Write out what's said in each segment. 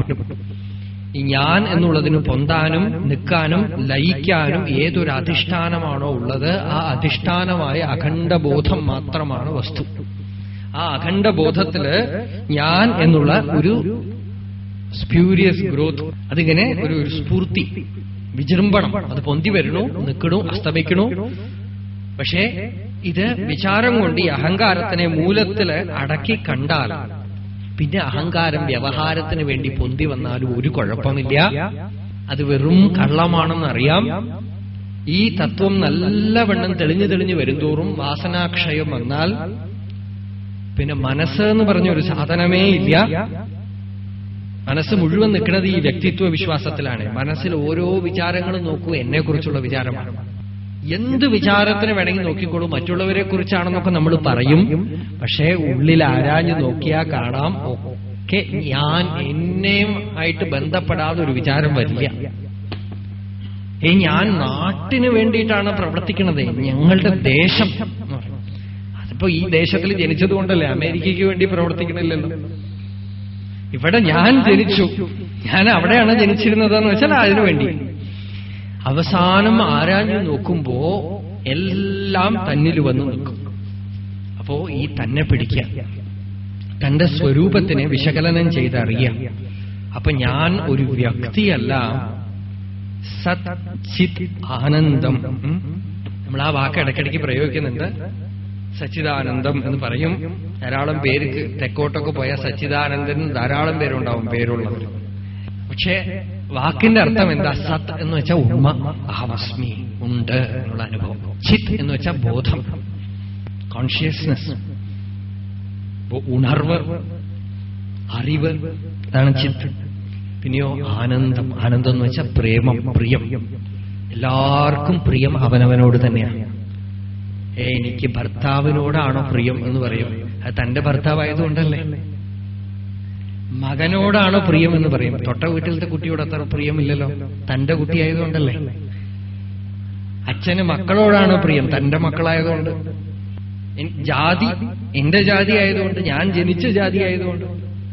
ഈ ഞാൻ എന്നുള്ളതിന് പൊന്താനും നിൽക്കാനും ലയിക്കാനും ഏതൊരു അധിഷ്ഠാനമാണോ ഉള്ളത് ആ അധിഷ്ഠാനമായ അഖണ്ഡബോധം മാത്രമാണ് വസ്തു ആ അഖണ്ഡബോധത്തില് ഞാൻ എന്നുള്ള ഒരു സ്പ്യൂരിയസ് ഗ്രോത്ത് അതിങ്ങനെ ഒരു ഒരു സ്ഫൂർത്തി വിജൃംഭണം അത് പൊന്തി വരണു നിൽക്കണു അസ്തമിക്കണു പക്ഷേ ഇത് വിചാരം കൊണ്ട് ഈ അഹങ്കാരത്തിനെ മൂലത്തില് അടക്കി കണ്ടാൽ പിന്നെ അഹങ്കാരം വ്യവഹാരത്തിന് വേണ്ടി പൊന്തി വന്നാലും ഒരു കുഴപ്പമില്ല അത് വെറും കള്ളമാണെന്നറിയാം ഈ തത്വം നല്ലവണ്ണം തെളിഞ്ഞു തെളിഞ്ഞു വരുംതോറും വാസനാക്ഷയം വന്നാൽ പിന്നെ മനസ്സ് എന്ന് പറഞ്ഞ ഒരു സാധനമേ ഇല്ല മനസ്സ് മുഴുവൻ നിൽക്കുന്നത് ഈ വ്യക്തിത്വ വിശ്വാസത്തിലാണ് മനസ്സിൽ ഓരോ വിചാരങ്ങളും നോക്കൂ എന്നെ കുറിച്ചുള്ള വിചാരമാണ് എന്ത് വിചാരത്തിന് വേണമെങ്കിൽ നോക്കിക്കോളൂ മറ്റുള്ളവരെ കുറിച്ചാണെന്നൊക്കെ നമ്മൾ പറയും പക്ഷേ ഉള്ളിൽ ആരാഞ്ഞു നോക്കിയാൽ കാണാം ഒക്കെ ഞാൻ എന്നെയും ആയിട്ട് ബന്ധപ്പെടാതെ ഒരു വിചാരം വരില്ല ഏ ഞാൻ നാട്ടിന് വേണ്ടിയിട്ടാണ് പ്രവർത്തിക്കുന്നത് ഞങ്ങളുടെ ദേശം എന്ന് പറയും. അതിപ്പോ ഈ ദേശത്തിൽ ജനിച്ചതുകൊണ്ടല്ലേ അമേരിക്കയ്ക്ക് വേണ്ടി പ്രവർത്തിക്കണില്ലല്ലോ ഇവിടെ ഞാൻ ജനിച്ചു ഞാൻ അവിടെയാണ് ജനിച്ചിരുന്നതെന്ന് വെച്ചാൽ അതിനു വേണ്ടി അവസാനം ആരാഞ്ഞു നോക്കുമ്പോ എല്ലാം തന്നിൽ വന്ന് നിൽക്കും അപ്പോ ഈ തന്നെ പിടിക്കാം തന്റെ സ്വരൂപത്തിനെ വിശകലനം ചെയ്തറിയാം അപ്പൊ ഞാൻ ഒരു വ്യക്തിയല്ല സത് ചിത് ആനന്ദം ഉം. നമ്മൾ ആ വാക്ക് ഇടയ്ക്കിടയ്ക്ക് പ്രയോഗിക്കുന്നുണ്ട് സച്ചിദാനന്ദം എന്ന് പറയും ധാരാളം പേര് തെക്കോട്ടൊക്കെ പോയ സച്ചിദാനന്ദൻ ധാരാളം പേരുണ്ടാവും പേരുള്ളവർ പക്ഷേ വാക്കിന്റെ അർത്ഥം എന്താ സത് എന്ന് വെച്ചാൽ ഉണ്മ അഹമസ്മി ഉണ്ട് എന്നുള്ള അനുഭവം ചിത് എന്ന് വെച്ചാൽ ബോധം കോൺഷ്യസ്നസ് ഉണർവ് അറിവ് അതാണ് ചിത്ത് പിന്നെയോ ആനന്ദം ആനന്ദം എന്ന് വെച്ചാൽ പ്രേമം പ്രിയം എല്ലാവർക്കും പ്രിയം അവനവനോട് തന്നെയാണ് ഏ എനിക്ക് ഭർത്താവിനോടാണോ പ്രിയം എന്ന് പറയും അത് തന്റെ ഭർത്താവായതുകൊണ്ടല്ലേ മകനോടാണോ പ്രിയം എന്ന് പറയും തൊട്ട വീട്ടിലത്തെ കുട്ടിയോട് അത്ര പ്രിയമില്ലല്ലോ തന്റെ കുട്ടിയായതുകൊണ്ടല്ലേ അച്ഛന് മക്കളോടാണോ പ്രിയം തന്റെ മക്കളായതുകൊണ്ട് എൻ- ജാതി എന്റെ ജാതി ആയതുകൊണ്ട് ഞാൻ ജനിച്ച ജാതി ആയതുകൊണ്ട്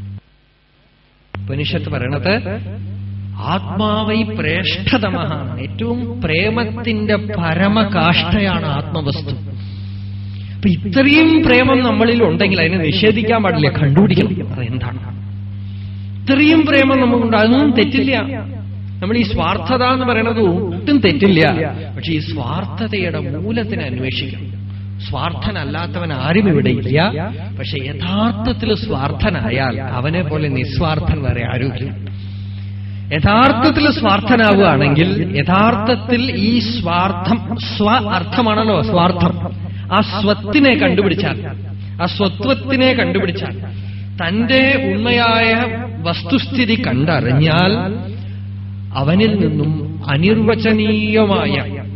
ഉപനിഷത്ത് പറയണത് ആത്മാവൈ പ്രേഷ്ഠതമഹ ഏറ്റവും പ്രേമത്തിന്റെ പരമകാഷ്ഠയാണ് ആത്മവസ്തു അപ്പൊ ഇത്രയും പ്രേമം നമ്മളിൽ ഉണ്ടെങ്കിൽ അതിനെ നിഷേധിക്കാൻ പാടില്ല കണ്ടുപിടിക്കണം അതെന്താണ് ഇത്രയും പ്രേമം നമുക്കുണ്ട് അതൊന്നും തെറ്റില്ല നമ്മൾ ഈ സ്വാർത്ഥത എന്ന് പറയുന്നത് ഒട്ടും തെറ്റില്ല പക്ഷെ ഈ സ്വാർത്ഥതയുടെ മൂലത്തിന് അന്വേഷിക്കണം സ്വാർത്ഥനല്ലാത്തവൻ ആരും ഇവിടെ ഇല്ല പക്ഷെ യഥാർത്ഥത്തിൽ സ്വാർത്ഥനായാൽ അവനെ പോലെ നിസ്വാർത്ഥൻ വേറെ ആരുമില്ല യഥാർത്ഥത്തിൽ സ്വാർത്ഥനാവുകയാണെങ്കിൽ യഥാർത്ഥത്തിൽ ഈ സ്വാർത്ഥം സ്വ അർത്ഥമാണല്ലോ സ്വാർത്ഥം ആ സ്വത്തിനെ കണ്ടുപിടിച്ചാൽ ആ സ്വത്വത്തിനെ കണ്ടുപിടിച്ചാൽ തന്റെ ഉണ്മയായ വസ്തുസ്ഥിതി കണ്ടറിഞ്ഞാൽ അവനിൽ നിന്നും അനിർവചനീയമായ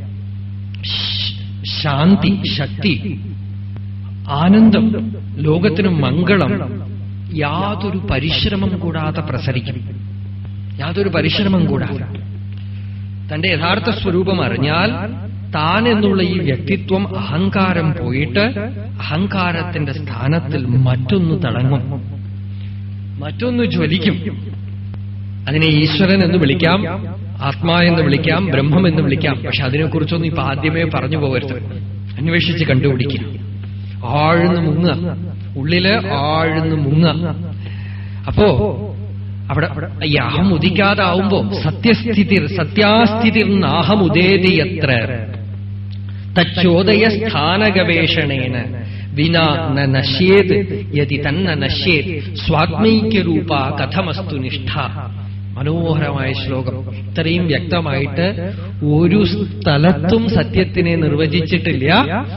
ശ്- ശാന്തി ശക്തി ആനന്ദം ലോകത്തിന് മംഗളം യാതൊരു പരിശ്രമം കൂടാതെ പ്രസരിക്കും യാതൊരു പരിശ്രമം കൂടാതെ തന്റെ യഥാർത്ഥ സ്വരൂപം അറിഞ്ഞാൽ താൻ എന്നുള്ള ഈ വ്യക്തിത്വം അഹങ്കാരം പോയിട്ട് അഹങ്കാരത്തിന്റെ സ്ഥാനത്തിൽ മറ്റൊന്ന് തിളങ്ങും മറ്റൊന്ന് ജ്വലിക്കും അതിനെ ഈശ്വരൻ എന്ന് വിളിക്കാം ആത്മാ എന്ന് വിളിക്കാം ബ്രഹ്മം എന്ന് വിളിക്കാം പക്ഷെ അതിനെക്കുറിച്ചൊന്നും ഇപ്പൊ ആദ്യമേ പറഞ്ഞു പോകരുത് അന്വേഷിച്ച് കണ്ടുപിടിക്കുക ആഴ്ന്ന് മുങ്ങുക ഉള്ളില് ആഴ്ന്ന് മുങ്ങുക അപ്പോ അവിടെ ഈ അഹം ഉദിക്കാതാവുമ്പോ സത്യസ്ഥിതിർ സത്യാസ്ഥിതിർ നാഹം ഉദേതിയത്ര തച്ചോദയ സ്ഥാനഗവേഷണേന വിന ന നശ്യേത് യതി തന്ന നശ്യേത് സ്വാത്മൈക്യരൂപ കഥമസ്തു നിഷ്ഠ മനോഹരമായ ശ്ലോകം ഇത്രയും വ്യക്തമായിട്ട് ഒരു സ്ഥലത്തും സത്യത്തിനെ നിർവചിച്ചിട്ടില്ല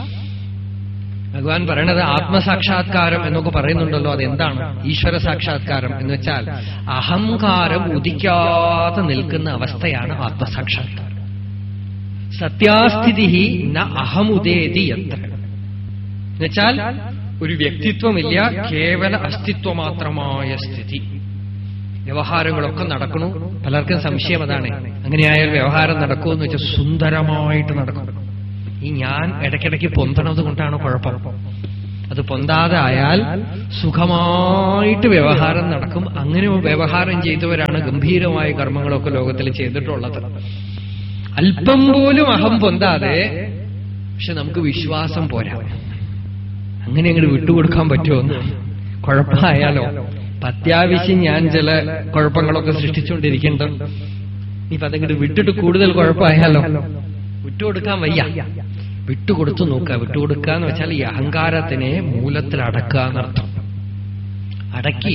ഭഗവാൻ പറയണത് ആത്മസാക്ഷാത്കാരം എന്നൊക്കെ പറയുന്നുണ്ടല്ലോ അതെന്താണ് ഈശ്വര സാക്ഷാത്കാരം എന്ന് വെച്ചാൽ അഹങ്കാരം ഉദിക്കാതെ നിൽക്കുന്ന അവസ്ഥയാണ് ആത്മസാക്ഷാത്കാരം സത്യാസ്ഥിതി ന അഹമുദേതി യത്ര എന്നുവെച്ചാൽ ഒരു വ്യക്തിത്വമില്ല കേവല അസ്തിത്വ മാത്രമായ സ്ഥിതി വ്യവഹാരങ്ങളൊക്കെ നടക്കണു പലർക്കും സംശയം അതാണ് അങ്ങനെയായാൽ വ്യവഹാരം നടക്കുമെന്ന് വെച്ചാൽ സുന്ദരമായിട്ട് നടക്കും ഈ ഞാൻ ഇടയ്ക്കിടയ്ക്ക് പൊന്തണത് കൊണ്ടാണ് കുഴപ്പം അത് പൊന്താതെ ആയാൽ സുഖമായിട്ട് വ്യവഹാരം നടക്കും അങ്ങനെ വ്യവഹാരം ചെയ്തവരാണ് ഗംഭീരമായ കർമ്മങ്ങളൊക്കെ ലോകത്തിൽ ചെയ്തിട്ടുള്ളത് അല്പം പോലും അഹം പൊന്താതെ പക്ഷെ നമുക്ക് വിശ്വാസം പോരാ അങ്ങനെ അങ്ങോട്ട് വിട്ടുകൊടുക്കാൻ പറ്റുമോ കുഴപ്പമായാലോ അത്യാവശ്യം ഞാൻ ചില കുഴപ്പങ്ങളൊക്കെ സൃഷ്ടിച്ചുകൊണ്ടിരിക്കുന്നുണ്ട് ഇനിയിപ്പൊ അതങ്ങോട്ട് വിട്ടിട്ട് കൂടുതൽ കുഴപ്പമായാലോ വിട്ടുകൊടുക്കാൻ വയ്യ വിട്ടുകൊടുത്തു നോക്കുക വിട്ടുകൊടുക്കുക എന്ന് വെച്ചാൽ ഈ അഹങ്കാരത്തിനെ മൂലത്തിൽ അടക്കുക എന്നർത്ഥം അടക്കി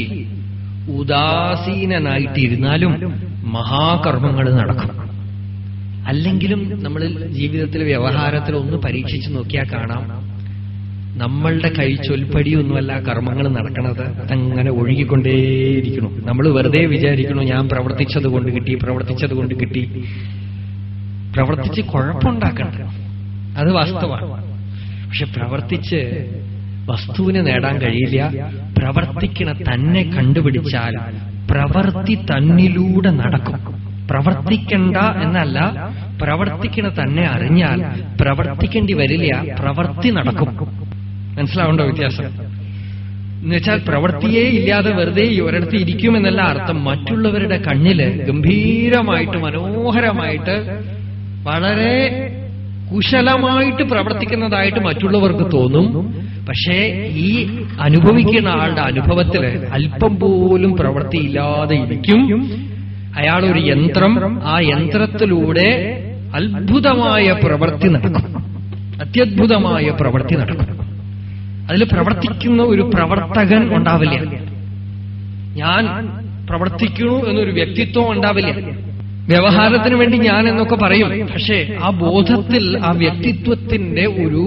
ഉദാസീനനായിട്ടിരുന്നാലും മഹാകർമ്മങ്ങൾ നടക്കും അല്ലെങ്കിലും നമ്മൾ ജീവിതത്തിൽ വ്യവഹാരത്തിൽ ഒന്ന് പരീക്ഷിച്ചു നോക്കിയാൽ കാണാം നമ്മളുടെ കൈ ചൊൽപ്പടിയൊന്നുമല്ല കർമ്മങ്ങൾ നടക്കണത് അതങ്ങനെ ഒഴുകിക്കൊണ്ടേയിരിക്കണം നമ്മൾ വെറുതെ വിചാരിക്കണു ഞാൻ പ്രവർത്തിച്ചത് കൊണ്ട് കിട്ടി പ്രവർത്തിച്ചത് കൊണ്ട് കിട്ടി പ്രവർത്തിച്ച് കുഴപ്പമുണ്ടാക്കണ്ട അത് വാസ്തവമാണ് പക്ഷെ പ്രവർത്തിച്ച് വസ്തുവിനെ നേടാൻ കഴിയില്ല പ്രവർത്തിക്കണ തന്നെ കണ്ടുപിടിച്ചാൽ പ്രവർത്തി തന്നിലൂടെ നടക്കും പ്രവർത്തിക്കണ്ട എന്നല്ല പ്രവർത്തിക്കണ തന്നെ അറിഞ്ഞാൽ പ്രവർത്തിക്കേണ്ടി വരില്ല പ്രവർത്തി നടക്കും മനസ്സിലാവുണ്ടോ വ്യത്യാസം എന്നുവെച്ചാൽ പ്രവൃത്തിയേ ഇല്ലാതെ വെറുതെ ഒരിടത്ത് ഇരിക്കുമെന്നല്ല അർത്ഥം മറ്റുള്ളവരുടെ കണ്ണില് ഗംഭീരമായിട്ട് മനോഹരമായിട്ട് വളരെ കുശലമായിട്ട് പ്രവർത്തിക്കുന്നതായിട്ട് മറ്റുള്ളവർക്ക് തോന്നും പക്ഷേ ഈ അനുഭവിക്കുന്ന ആളുടെ അനുഭവത്തില് അല്പം പോലും പ്രവൃത്തിയില്ലാതെ ഇരിക്കും അയാൾ ഒരു യന്ത്രം ആ യന്ത്രത്തിലൂടെ അത്ഭുതമായ പ്രവൃത്തി നടക്കും അത്യത്ഭുതമായ പ്രവൃത്തി നടക്കും അതിൽ പ്രവർത്തിക്കുന്ന ഒരു പ്രവർത്തകൻ ഉണ്ടാവില്ല ഞാൻ പ്രവർത്തിക്കണു എന്നൊരു വ്യക്തിത്വം ഉണ്ടാവില്ല വ്യവഹാരത്തിന് വേണ്ടി ഞാൻ എന്നൊക്കെ പറയും പക്ഷേ ആ ബോധത്തിൽ ആ വ്യക്തിത്വത്തിന്റെ ഒരു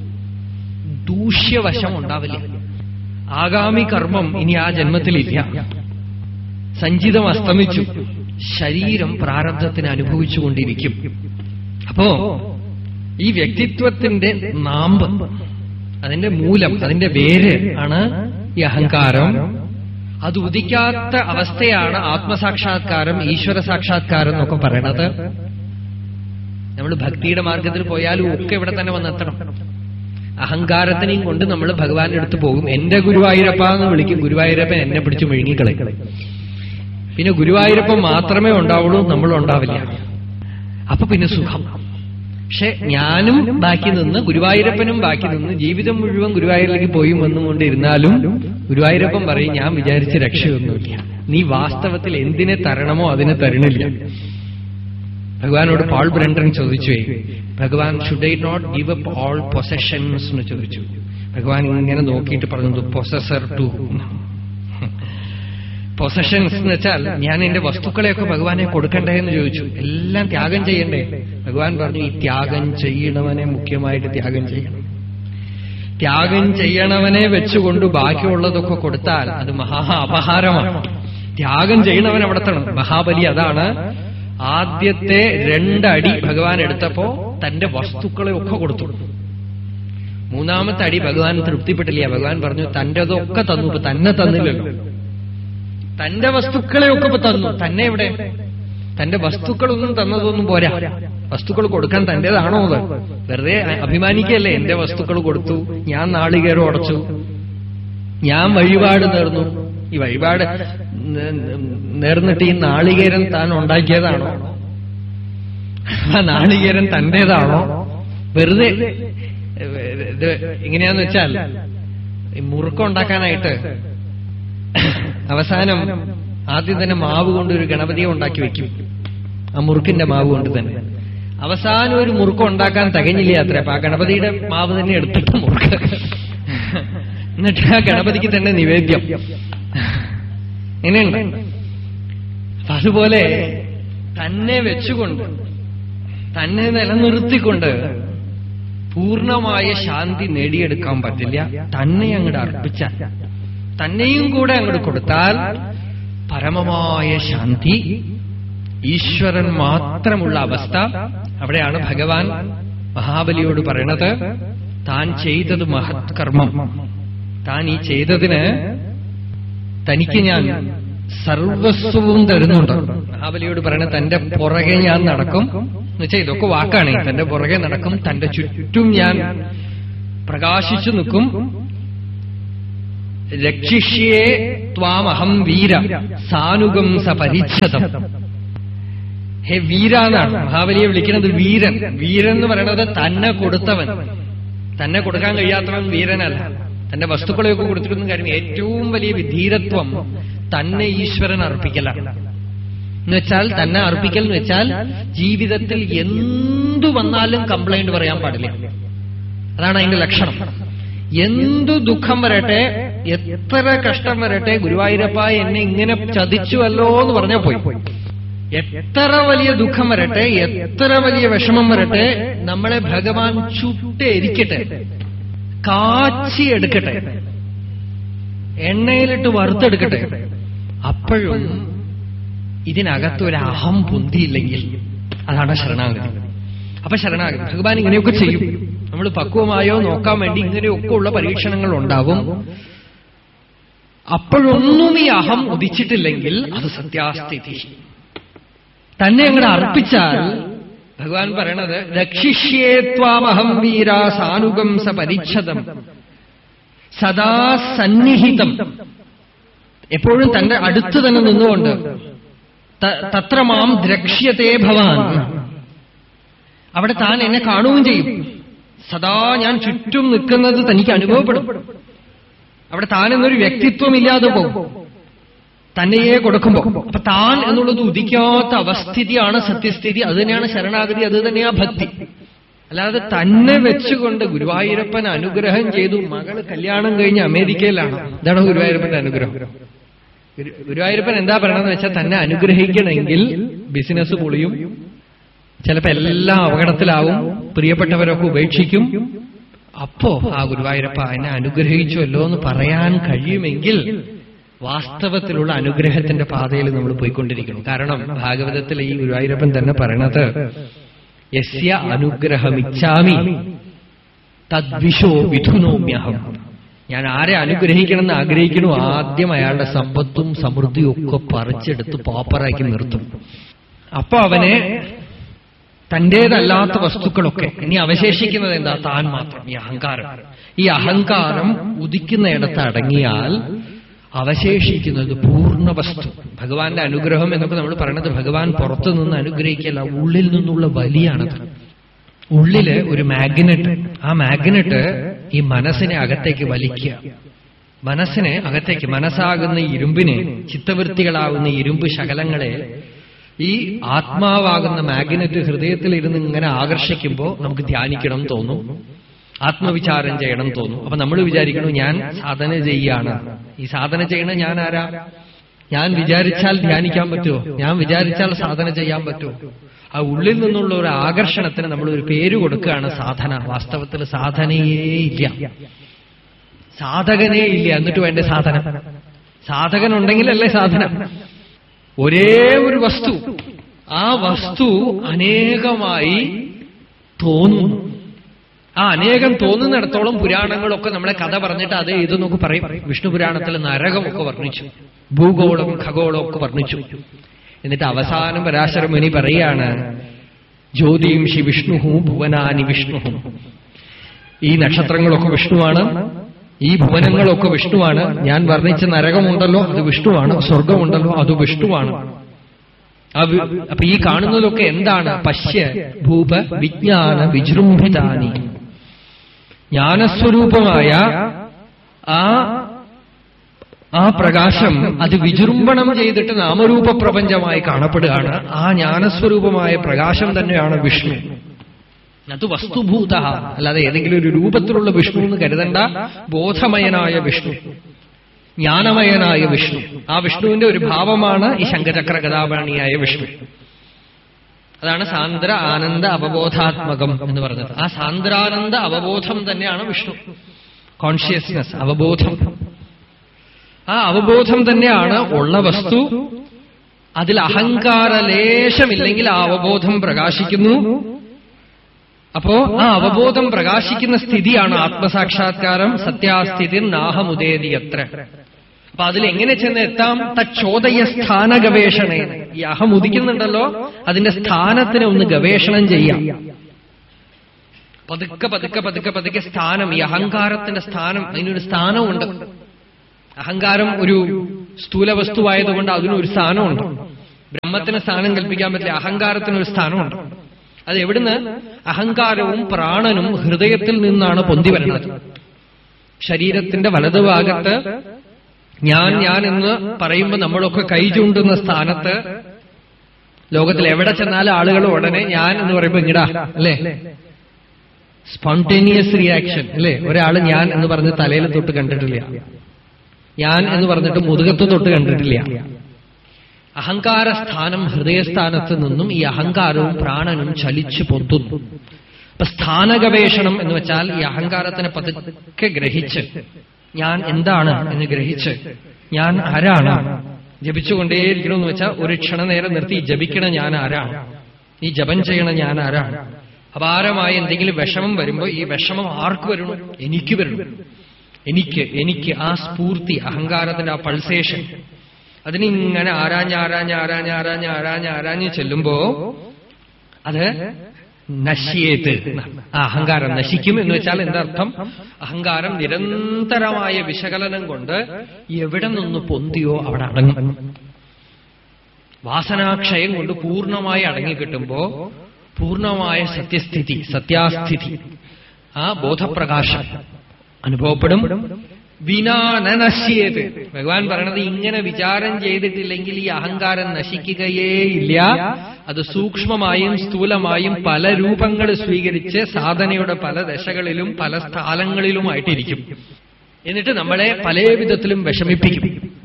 ദൂഷ്യവശം ഉണ്ടാവില്ല ആഗാമി കർമ്മം ഇനി ആ ജന്മത്തിലില്ല സഞ്ചിതം അസ്തമിച്ചു ശരീരം പ്രാരബ്ധത്തിന് അനുഭവിച്ചുകൊണ്ടിരിക്കും അപ്പോ ഈ വ്യക്തിത്വത്തിന്റെ നാമ്പ് അതിന്റെ മൂലം അതിന്റെ വേര് ആണ് ഈ അഹങ്കാരം അത് ഉദിക്കാത്ത അവസ്ഥയാണ് ആത്മസാക്ഷാത്കാരം ഈശ്വര സാക്ഷാത്കാരം എന്നൊക്കെ പറയണത് നമ്മൾ ഭക്തിയുടെ മാർഗത്തിൽ പോയാലും ഒക്കെ ഇവിടെ തന്നെ വന്നെത്തണം അഹങ്കാരത്തിനെയും കൊണ്ട് നമ്മൾ ഭഗവാന്റെ അടുത്ത് പോകും എന്റെ ഗുരുവായൂരപ്പ എന്ന് വിളിക്കും ഗുരുവായൂരപ്പൻ എന്നെ പിടിച്ച് വിഴുങ്ങിക്കളയും പിന്നെ ഗുരുവായൂരപ്പൻ മാത്രമേ ഉണ്ടാവുള്ളൂ നമ്മൾ ഉണ്ടാവില്ല അപ്പൊ പിന്നെ സുഖം പക്ഷെ ഞാനും ബാക്കി നിന്ന് ഗുരുവായൂരപ്പനും ബാക്കി നിന്ന് ജീവിതം മുഴുവൻ ഗുരുവായൂരിലേക്ക് പോയി വന്നുകൊണ്ടിരുന്നാലും ഗുരുവായൂരപ്പൻ പറയും ഞാൻ വിചാരിച്ച് രക്ഷയൊന്നുമില്ല നീ വാസ്തവത്തിൽ എന്തിനെ തരണമോ അതിനെ തരണില്ല ഭഗവാനോട് പോൾ ബ്രണ്ടൻ ചോദിച്ചു ഭഗവാൻ should I not give up all possessions എന്ന് ചോദിച്ചു ഭഗവാൻ ഇങ്ങനെ നോക്കിയിട്ട് പറഞ്ഞു പൊസസർ ടു പൊസഷൻസ് എന്ന് വെച്ചാൽ ഞാൻ എന്റെ വസ്തുക്കളെയൊക്കെ ഭഗവാനെ കൊടുക്കണ്ടേ എന്ന് ചോദിച്ചു എല്ലാം ത്യാഗം ചെയ്യണ്ടേ ഭഗവാൻ പറഞ്ഞു ഈ ത്യാഗം ചെയ്യണവനെ മുഖ്യമായിട്ട് ത്യാഗം ചെയ്യണം ത്യാഗം ചെയ്യണവനെ വെച്ചുകൊണ്ട് ബാക്കിയുള്ളതൊക്കെ കൊടുത്താൽ അത് മഹാ അപഹാരമാണ് ത്യാഗം ചെയ്യണവൻ അവിടെത്തണം മഹാബലി അതാണ് ആദ്യത്തെ രണ്ടടി ഭഗവാൻ എടുത്തപ്പോ തന്റെ വസ്തുക്കളെ ഒക്കെ കൊടുത്തു മൂന്നാമത്തെ അടി ഭഗവാൻ തൃപ്തിപ്പെട്ടില്ല ഭഗവാൻ പറഞ്ഞു തന്റെതൊക്കെ തന്നു ഇപ്പൊ തന്നെ തന്നില്ലല്ലോ തന്റെ വസ്തുക്കളെയൊക്കെ ഇപ്പൊ തന്നു തന്നെ എവിടെ തന്റെ വസ്തുക്കളൊന്നും തന്നതൊന്നും പോരാ വസ്തുക്കൾ കൊടുക്കാൻ തന്റേതാണോ അത് വെറുതെ അഭിമാനിക്കല്ലേ എന്റെ വസ്തുക്കൾ കൊടുത്തു ഞാൻ നാളികേരം ഉടച്ചു ഞാൻ വഴിപാട് നേർന്നു ഈ വഴിപാട് നേർന്നിട്ട് ഈ നാളികേരം താൻ ഉണ്ടാക്കിയതാണോ ആ നാളികേരം തന്റേതാണോ വെറുതെ ഇത് എങ്ങനെയാന്ന് വെച്ചാൽ ഈ മുറുക്കം അവസാനം ആദ്യം തന്നെ മാവ് കൊണ്ട് ഒരു ഗണപതിയെ ഉണ്ടാക്കി വെക്കും ആ മുറുക്കിന്റെ മാവ് കൊണ്ട് തന്നെ അവസാനം ഒരു മുറുക്കം ഉണ്ടാക്കാൻ തികഞ്ഞില്ല അത്ര അപ്പൊ ആ ഗണപതിയുടെ മാവ് തന്നെ എടുത്തിട്ട് മുറുക്ക് എന്നിട്ട് ആ ഗണപതിക്ക് തന്നെ നിവേദ്യം എങ്ങനെയുണ്ട് അപ്പൊ അതുപോലെ തന്നെ വെച്ചുകൊണ്ട് തന്നെ നിലനിർത്തിക്കൊണ്ട് പൂർണ്ണമായ ശാന്തി നേടിയെടുക്കാൻ പറ്റില്ല തന്നെ അങ്ങോട്ട് അർപ്പിച്ചാൽ തന്നെയും കൂടെ അങ്ങോട്ട് കൊടുത്താൽ പരമമായ ശാന്തി ഈശ്വരൻ മാത്രമുള്ള അവസ്ഥ അവിടെയാണ് ഭഗവാൻ മഹാബലിയോട് പറയണത് താൻ ചെയ്തത് മഹത് കർമ്മം താൻ ഈ ചെയ്തതിന് തനിക്ക് ഞാൻ സർവസ്വവും തരുന്നുണ്ട് മഹാബലിയോട് പറയണ തന്റെ പുറകെ ഞാൻ നടക്കും എന്ന് വെച്ചാൽ ഇതൊക്കെ വാക്കാണ് തന്റെ പുറകെ നടക്കും തന്റെ ചുറ്റും ഞാൻ പ്രകാശിച്ചു നിൽക്കും രക്ഷിഷ്യേ ത്വാമഹം വീര സാനുഗം സ പരിച്ഛതം ഹേ വീര എന്നാണ് മഹാബലിയെ വിളിക്കുന്നത് വീരൻ വീരൻ എന്ന് പറയുന്നത് തന്നെ കൊടുത്തവൻ തന്നെ കൊടുക്കാൻ കഴിയാത്തവൻ വീരനല്ല തന്റെ വസ്തുക്കളെയൊക്കെ കൊടുത്തിട്ടൊന്നും കാര്യം ഏറ്റവും വലിയ ധീരത്വം തന്നെ ഈശ്വരൻ അർപ്പിക്കലാണ് എന്ന് വെച്ചാൽ തന്നെ അർപ്പിക്കൽ എന്ന് വെച്ചാൽ ജീവിതത്തിൽ എന്തു വന്നാലും കംപ്ലൈന്റ് പറയാൻ പാടില്ല അതാണ് അതിന്റെ ലക്ഷണം എന്തു ദുഃഖം വരട്ടെ എത്ര കഷ്ടം വരട്ടെ ഗുരുവായൂരപ്പ എന്നെ ഇങ്ങനെ ചതിച്ചുവല്ലോ എന്ന് പറഞ്ഞാൽ പോയി എത്ര വലിയ ദുഃഖം വരട്ടെ എത്ര വലിയ വിഷമം വരട്ടെ നമ്മളെ ഭഗവാൻ ചുട്ടെരിക്കട്ടെ കാച്ചിയെടുക്കട്ടെ എണ്ണയിലിട്ട് വറുത്തെടുക്കട്ടെ അപ്പോഴും ഇതിനകത്ത് ഒരു അഹം പൊന്തിയില്ലെങ്കിൽ അതാണ് ശരണാഗതി അപ്പൊ ശരണാഗതി ഭഗവാൻ ഇങ്ങനെയൊക്കെ ചെയ്യും നമ്മൾ പക്വമായോ നോക്കാൻ വേണ്ടി ഇങ്ങനെയൊക്കെ ഉള്ള പരീക്ഷണങ്ങൾ ഉണ്ടാവും അപ്പോഴൊന്നും ഈ അഹം ഉദിച്ചിട്ടില്ലെങ്കിൽ അത് സത്യാസ്ഥിതി തന്നെ അങ്ങോട്ട് അർപ്പിച്ചാൽ ഭഗവാൻ പറയണത് രക്ഷിഷ്യേത്വാമഹം വീര സാനുഗം സ പരിച്ഛതം സദാ സന്നിഹിതം എപ്പോഴും തന്റെ അടുത്ത് തന്നെ നിന്നുകൊണ്ട് തത്ര മാം ദ്രക്ഷ്യത്തെ ഭവാൻ അവിടെ താൻ എന്നെ കാണുകയും ചെയ്യും സദാ ഞാൻ ചുറ്റും നിൽക്കുന്നത് തനിക്ക് അനുഭവപ്പെടും അവിടെ താൻ എന്നൊരു വ്യക്തിത്വം ഇല്ലാതെ പോകും തന്നെയെ കൊടുക്കുമ്പോ അപ്പൊ താൻ എന്നുള്ളത് ഉദിക്കാത്ത അവസ്ഥിതിയാണ് സത്യസ്ഥിതി അത് തന്നെയാണ് ശരണാഗതി അത് തന്നെയാ ഭക്തി അല്ലാതെ തന്നെ വെച്ചുകൊണ്ട് ഗുരുവായൂരപ്പൻ അനുഗ്രഹം ചെയ്തു മകള് കല്യാണം കഴിഞ്ഞ് അമേരിക്കയിലാണ് ഇതാണ് ഗുരുവായൂരപ്പന്റെ അനുഗ്രഹം ഗുരുവായൂരപ്പൻ എന്താ പറയണമെന്ന് വെച്ചാൽ തന്നെ അനുഗ്രഹിക്കണമെങ്കിൽ ബിസിനസ് പൊളിയും ചിലപ്പോ എല്ലാം അപകടത്തിലാവും പ്രിയപ്പെട്ടവരൊക്കെ ഉപേക്ഷിക്കും അപ്പോ ആ ഗുരുവായൂരപ്പ എന്നെ അനുഗ്രഹിച്ചുവല്ലോ എന്ന് പറയാൻ കഴിയുമെങ്കിൽ വാസ്തവത്തിലുള്ള അനുഗ്രഹത്തിന്റെ പാതയിൽ നമ്മൾ പോയിക്കൊണ്ടിരിക്കണം കാരണം ഭാഗവതത്തിൽ ഈ ഗുരുവായൂരപ്പൻ തന്നെ പറയണത് യസ്യ അനുഗ്രഹമിച്ഛാമി തദ്വിഷോ വിധുനോമ്യഹം ഞാൻ ആരെ അനുഗ്രഹിക്കണമെന്ന് ആഗ്രഹിക്കണോ ആദ്യം അയാളുടെ സമ്പത്തും സമൃദ്ധിയും ഒക്കെ പറിച്ചെടുത്ത് പോപ്പറാക്കി നിർത്തും അപ്പൊ അവനെ തന്റേതല്ലാത്ത വസ്തുക്കളൊക്കെ ഇനി അവശേഷിക്കുന്നത് എന്താ താൻ മാത്രം ഈ അഹങ്കാരം ഈ അഹങ്കാരം ഉദിക്കുന്നയിടത്ത് അടങ്ങിയാൽ അവശേഷിക്കുന്നത് പൂർണ്ണ വസ്തു ഭഗവാന്റെ അനുഗ്രഹം എന്നൊക്കെ നമ്മൾ പറയണത് ഭഗവാൻ പുറത്തു നിന്ന് അനുഗ്രഹിക്കല്ല ഉള്ളിൽ നിന്നുള്ള വലിയാണത് ഉള്ളില് ഒരു മാഗ്നറ്റ് ആ മാഗ്നറ്റ് ഈ മനസ്സിനെ അകത്തേക്ക് വലിക്കുക മനസ്സിനെ അകത്തേക്ക് മനസ്സാകുന്ന ഇരുമ്പിനെ ചിത്തവൃത്തികളാകുന്ന ഇരുമ്പ് ശകലങ്ങളെ ഈ ആത്മാവാകുന്ന മാഗ്നറ്റ് ഹൃദയത്തിൽ ഇരുന്ന് ഇങ്ങനെ ആകർഷിക്കുമ്പോൾ നമുക്ക് ധ്യാനിക്കണം തോന്നും ആത്മവിചാരം ചെയ്യണം തോന്നും അപ്പൊ നമ്മൾ വിചാരിക്കണം ഞാൻ സാധന ചെയ്യാണ് ഈ സാധന ചെയ്യണ ഞാൻ ആരാ ഞാൻ വിചാരിച്ചാൽ ധ്യാനിക്കാൻ പറ്റുമോ ഞാൻ വിചാരിച്ചാൽ സാധന ചെയ്യാൻ പറ്റുമോ ആ ഉള്ളിൽ നിന്നുള്ള ഒരു ആകർഷണത്തിന് നമ്മൾ ഒരു പേര് കൊടുക്കുകയാണ് സാധന വാസ്തവത്തിൽ സാധനയേ ഇല്ല സാധകനേ ഇല്ല എന്നിട്ട് വേണ്ട സാധന സാധകനുണ്ടെങ്കിലല്ലേ സാധന ഒരേ ഒരു വസ്തു ആ വസ്തു അനേകമായി തോന്നുന്നു ആ അനേകം തോന്നുന്നിടത്തോളം പുരാണങ്ങളൊക്കെ നമ്മളെ കഥ പറഞ്ഞിട്ട് അത് ഇതെന്നൊക്കെ പറയും വിഷ്ണു പുരാണത്തിൽ നരകമൊക്കെ വർണ്ണിച്ചു ഭൂഗോളം ഖഗോളം ഒക്കെ വർണ്ണിച്ചു എന്നിട്ട് അവസാനം പരാശര മുനി പറയാണ് ജ്യോതിംഷി വിഷ്ണുഹു ഭുവനാനി വിഷ്ണുഹു ഈ നക്ഷത്രങ്ങളൊക്കെ വിഷ്ണുവാണ് ഈ ഭുവനങ്ങളൊക്കെ വിഷ്ണുവാണ് ഞാൻ വർണ്ണിച്ച നരകമുണ്ടല്ലോ അത് വിഷ്ണുവാണ് സ്വർഗമുണ്ടല്ലോ അത് വിഷ്ണുവാണ് അപ്പൊ ഈ കാണുന്നതൊക്കെ എന്താണ് പശ്യ ഭൂപ വിജ്ഞാന വിജൃംഭിതാനി ജ്ഞാനസ്വരൂപമായ ആ ആ പ്രകാശം അത് വിജൃംഭണം ചെയ്തിട്ട് നാമരൂപ പ്രപഞ്ചമായി കാണപ്പെടുകയാണ് ആ ജ്ഞാനസ്വരൂപമായ പ്രകാശം തന്നെയാണ് വിഷ്ണു അത് വസ്തുഭൂത അല്ലാതെ ഏതെങ്കിലും ഒരു രൂപത്തിലുള്ള വിഷ്ണു എന്ന് കരുതണ്ട ബോധമയനായ വിഷ്ണു ജ്ഞാനമയനായ വിഷ്ണു ആ വിഷ്ണുവിന്റെ ഒരു ഭാവമാണ് ഈ ശങ്കചക്ര ഗതാപാണിയായ വിഷ്ണു അതാണ് സാന്ദ്ര ആനന്ദ അവബോധാത്മകം എന്ന് പറഞ്ഞത് ആ സാന്ദ്രാനന്ദ അവബോധം തന്നെയാണ് വിഷ്ണു കോൺഷ്യസ്നസ് അവബോധം ആ അവബോധം തന്നെയാണ് ഉള്ള വസ്തു അതിൽ അഹങ്കാരലേശമില്ലെങ്കിൽ ആ അവബോധം പ്രകാശിക്കുന്നു അപ്പോ ആ അവബോധം പ്രകാശിക്കുന്ന സ്ഥിതിയാണ് ആത്മസാക്ഷാത്കാരം സത്യാസ്ഥിതി നാഹമുദേതിയത്ര അപ്പൊ അതിൽ എങ്ങനെ ചെന്ന് എത്താം തച്ചോദയ സ്ഥാന ഗവേഷണ ഈ അഹം ഉദിക്കുന്നുണ്ടല്ലോ അതിന്റെ സ്ഥാനത്തിനെ ഒന്ന് ഗവേഷണം ചെയ്യാം പതുക്കെ പതുക്കെ പതുക്കെ പതുക്കെ സ്ഥാനം ഈ അഹങ്കാരത്തിന്റെ സ്ഥാനം അതിനൊരു സ്ഥാനമുണ്ട് അഹങ്കാരം ഒരു സ്ഥൂല വസ്തുവായതുകൊണ്ട് അതിനൊരു സ്ഥാനമുണ്ട് ബ്രഹ്മത്തിന് സ്ഥാനം കൽപ്പിക്കാൻ പറ്റില്ല അഹങ്കാരത്തിനൊരു സ്ഥാനമുണ്ട് അത് എവിടുന്ന് അഹങ്കാരവും പ്രാണനും ഹൃദയത്തിൽ നിന്നാണ് പൊന്തി വരുന്നത് ശരീരത്തിന്റെ വലതുഭാഗത്ത് ഞാൻ ഞാൻ എന്ന് പറയുമ്പോൾ നമ്മളൊക്കെ കൈ ചൂണ്ടുന്ന സ്ഥാനത്ത് ലോകത്തിൽ എവിടെ ചെന്നാലും ആളുകൾ ഉടനെ ഞാൻ എന്ന് പറയുമ്പോൾ ഇങ്ങടാ അല്ലേ സ്പോണ്ടേനിയസ് റിയാക്ഷൻ അല്ലേ ഒരാൾ ഞാൻ എന്ന് പറഞ്ഞ് തലയിൽ തൊട്ട് കണ്ടിട്ടില്ല ഞാൻ എന്ന് പറഞ്ഞിട്ട് മുതുകത്ത് തൊട്ട് കണ്ടിട്ടില്ല അഹങ്കാരസ്ഥാനം ഹൃദയസ്ഥാനത്ത് നിന്നും ഈ അഹങ്കാരവും പ്രാണനും ചലിച്ചു പൊന്തുന്നു അപ്പൊ സ്ഥാനഗവേഷണം എന്ന് വെച്ചാൽ ഈ അഹങ്കാരത്തിനെ പതുക്കെ ഗ്രഹിച്ച് ഞാൻ എന്താണ് എന്ന് ഗ്രഹിച്ച് ഞാൻ ആരാണ് ജപിച്ചുകൊണ്ടേയിരിക്കണമെന്ന് വെച്ചാൽ ഒരു ക്ഷണനേരം നിർത്തി ജപിക്കണ ഞാൻ ആരാണ് ഈ ജപം ചെയ്യണ ഞാൻ ആരാണ് അപാരമായ എന്തെങ്കിലും വിഷമം വരുമ്പോൾ ഈ വിഷമം ആർക്ക് വരണം എനിക്ക് വരണം എനിക്ക് എനിക്ക് ആ സ്ഫൂർത്തി അഹങ്കാരത്തിന്റെ ആ പൾസേഷൻ അതിനിങ്ങനെ ആരാഞ്ഞ് ആരാഞ്ഞ് ആരാഞ്ഞ് ആരാഞ്ഞ് ആരാഞ്ഞ് ആരാഞ്ഞ് ചെല്ലുമ്പോ അത് നശ്യേത് ആ അഹങ്കാരം നശിക്കും എന്ന് വെച്ചാൽ എന്തർത്ഥം അഹങ്കാരം നിരന്തരമായ വിശകലനം കൊണ്ട് എവിടെ നിന്ന് പൊന്തിയോ അവിടെ അടങ്ങും വാസനാക്ഷയം കൊണ്ട് പൂർണ്ണമായി അടങ്ങിക്കിട്ടുമ്പോ പൂർണ്ണമായ സത്യസ്ഥിതി സത്യാസ്ഥിതി ആ ബോധപ്രകാശം അനുഭവപ്പെടും വിനാനശ്യേത് ഭഗവാൻ പറയണത് ഇങ്ങനെ വിചാരം ചെയ്തിട്ടില്ലെങ്കിൽ ഈ അഹങ്കാരം നശിക്കുകയേ ഇല്ല അത് സൂക്ഷ്മമായും സ്ഥൂലമായും പല രൂപങ്ങൾ സ്വീകരിച്ച് സാധനയുടെ പല ദശകളിലും പല സ്ഥലങ്ങളിലുമായിട്ടിരിക്കും എന്നിട്ട് നമ്മളെ പല വിധത്തിലും വിഷമിപ്പിക്കും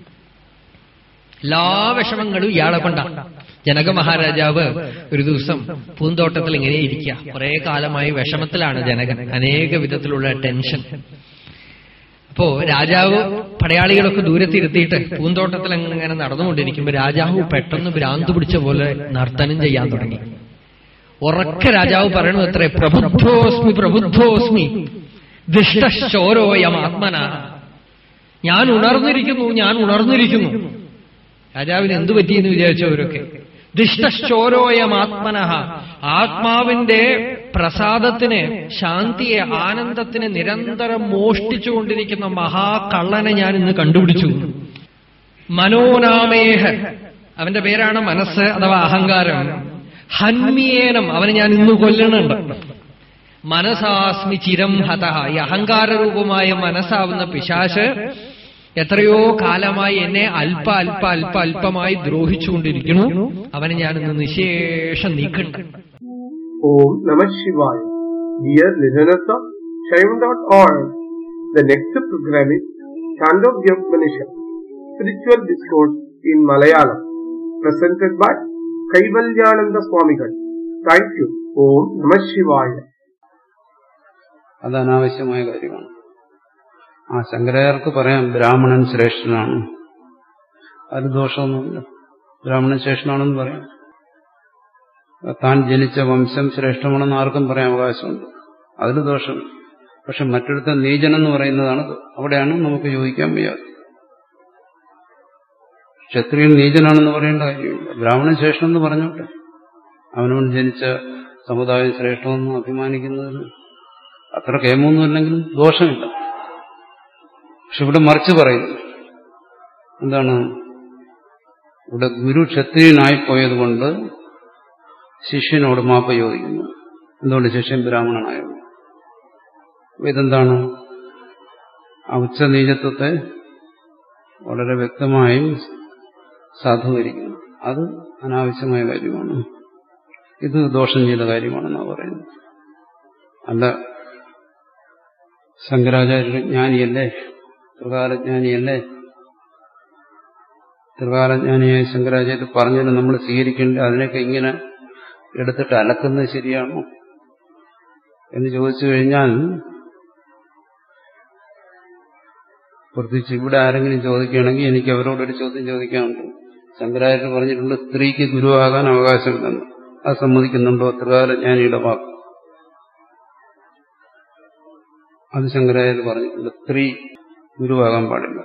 എല്ലാ വിഷമങ്ങളും ഇയാളെ കൊണ്ടാണ് ജനക മഹാരാജാവ് ഒരു ദിവസം പൂന്തോട്ടത്തിൽ ഇങ്ങനെ ഇരിക്കുക കുറെ കാലമായി വിഷമത്തിലാണ് ജനകൻ അനേക വിധത്തിലുള്ള ടെൻഷൻ അപ്പോ രാജാവ് പടയാളികളൊക്കെ ദൂരത്തിരുത്തിയിട്ട് പൂന്തോട്ടത്തിൽ അങ്ങനെ നടന്നുകൊണ്ടിരിക്കുമ്പോ രാജാവ് പെട്ടെന്ന് ഭ്രാന്ത് പിടിച്ച പോലെ നർത്തനം ചെയ്യാൻ തുടങ്ങി ഉറക്കെ രാജാവ് പറയണു അത്രേ പ്രബുദ്ധോസ്മി പ്രബുദ്ധോസ്മി ദുഷ്ടശോരോയം ആത്മന ഞാൻ ഉണർന്നിരിക്കുന്നു ഞാൻ ഉണർന്നിരിക്കുന്നു രാജാവിന് എന്തു പറ്റിയെന്ന് വിചാരിച്ചവരൊക്കെ ദുഷ്ടശോരോയം ആത്മനഃ ആത്മാവിന്റെ പ്രസാദത്തിന് ശാന്തിയെ ആനന്ദത്തിന് നിരന്തരം മോഷ്ടിച്ചുകൊണ്ടിരിക്കുന്ന മഹാകള്ളനെ ഞാൻ ഇന്ന് കണ്ടുപിടിച്ചു മനോനാമേഹ അവന്റെ പേരാണ് മനസ്സ് അഥവാ അഹങ്കാരം ഹന്മിയേനം അവനെ ഞാൻ ഇന്ന് കൊല്ലണുണ്ട് മനസാസ്മി ചിരം ഹത ഈ അഹങ്കാരരൂപമായ മനസ്സാവുന്ന പിശാശ് എത്രയോ കാലമായി എന്നെ അല്പ അല്പ അല്പ അല്പമായി ദ്രോഹിച്ചുകൊണ്ടിരിക്കുന്നു അവനെ ഞാൻ ഇന്ന് നിശേഷം നീക്കണ്ട Om Namah Shivaya. Dear listeners of Shaivan.org, the next program is Chandogya Upanishad, Spiritual Discourse in Malayalam, presented by Kaivalyananda Swamigal. Thank you. Om Namah Shivaya. അത് അനാവശ്യമായ കാര്യമാണ് ആ ശങ്കരാചാര്യർക്ക് പറയാം ബ്രാഹ്മണൻ ശ്രേഷ്ഠനാണ് അത് ദോഷമൊന്നുമില്ല ബ്രാഹ്മണൻ ശ്രേഷ്ഠനാണെന്ന് പറയാം താൻ ജനിച്ച വംശം ശ്രേഷ്ഠമാണെന്ന് ആർക്കും പറയാൻ അവകാശമുണ്ട് അതിൽ ദോഷം പക്ഷെ മറ്റൊരുത്ത നീചനെന്ന് പറയുന്നതാണ് അവിടെയാണ് നമുക്ക് യോജിക്കാൻ വയ്യാതെ ക്ഷത്രിയൻ നീചനാണെന്ന് പറയേണ്ട കാര്യമില്ല ബ്രാഹ്മണൻ ശ്രേഷ്ഠമെന്ന് പറഞ്ഞോട്ടെ അവനവൻ ജനിച്ച സമുദായം ശ്രേഷ്ഠമെന്ന് അഭിമാനിക്കുന്നതിന് അത്ര കേമൊന്നുമില്ലെങ്കിലും ദോഷമില്ല പക്ഷെ ഇവിടെ മറിച്ച് പറയുന്നു എന്താണ് ഇവിടെ ഗുരു ക്ഷത്രിയനായി പോയതുകൊണ്ട് ശിഷ്യനോട് മാപ്പ് ചോദിക്കുന്നു എന്തുകൊണ്ട് ശിഷ്യൻ ബ്രാഹ്മണനായിരുന്നു അപ്പൊ ഇതെന്താണ് ആ ഉച്ചനീചത്വത്തെ വളരെ വ്യക്തമായും സാധൂകരിക്കുന്നു അത് അനാവശ്യമായ കാര്യമാണ് ഇത് ദോഷം ചെയ്ത കാര്യമാണെന്നാണ് പറയുന്നത് അല്ല ശങ്കരാചാര്യ ജ്ഞാനിയല്ലേ ത്രികാലജ്ഞാനിയല്ലേ ത്രികാലജ്ഞാനിയായ ശങ്കരാചാര്യ പറഞ്ഞത് നമ്മൾ സ്വീകരിക്കേണ്ട അതിനൊക്കെ ഇങ്ങനെ എടുത്തിട്ട് അലക്കുന്നത് ശരിയാണോ എന്ന് ചോദിച്ചു കഴിഞ്ഞാൽ പ്രത്യേകിച്ച് ഇവിടെ ആരെങ്കിലും ചോദിക്കുകയാണെങ്കിൽ എനിക്ക് അവരോടൊരു ചോദ്യം ചോദിക്കാനുണ്ട് ശങ്കരാചാര്യ പറഞ്ഞിട്ടുണ്ട് സ്ത്രീക്ക് ഗുരുവാകാൻ അവകാശമില്ലെന്ന് അത് സമ്മതിക്കുന്നുണ്ടോ ത്രികാലജ്ഞാനിയുടെ വാക്ക് അത് ശങ്കരാചാര്യ പറഞ്ഞിട്ടുണ്ട് സ്ത്രീ ഗുരുവാകാൻ പാടില്ല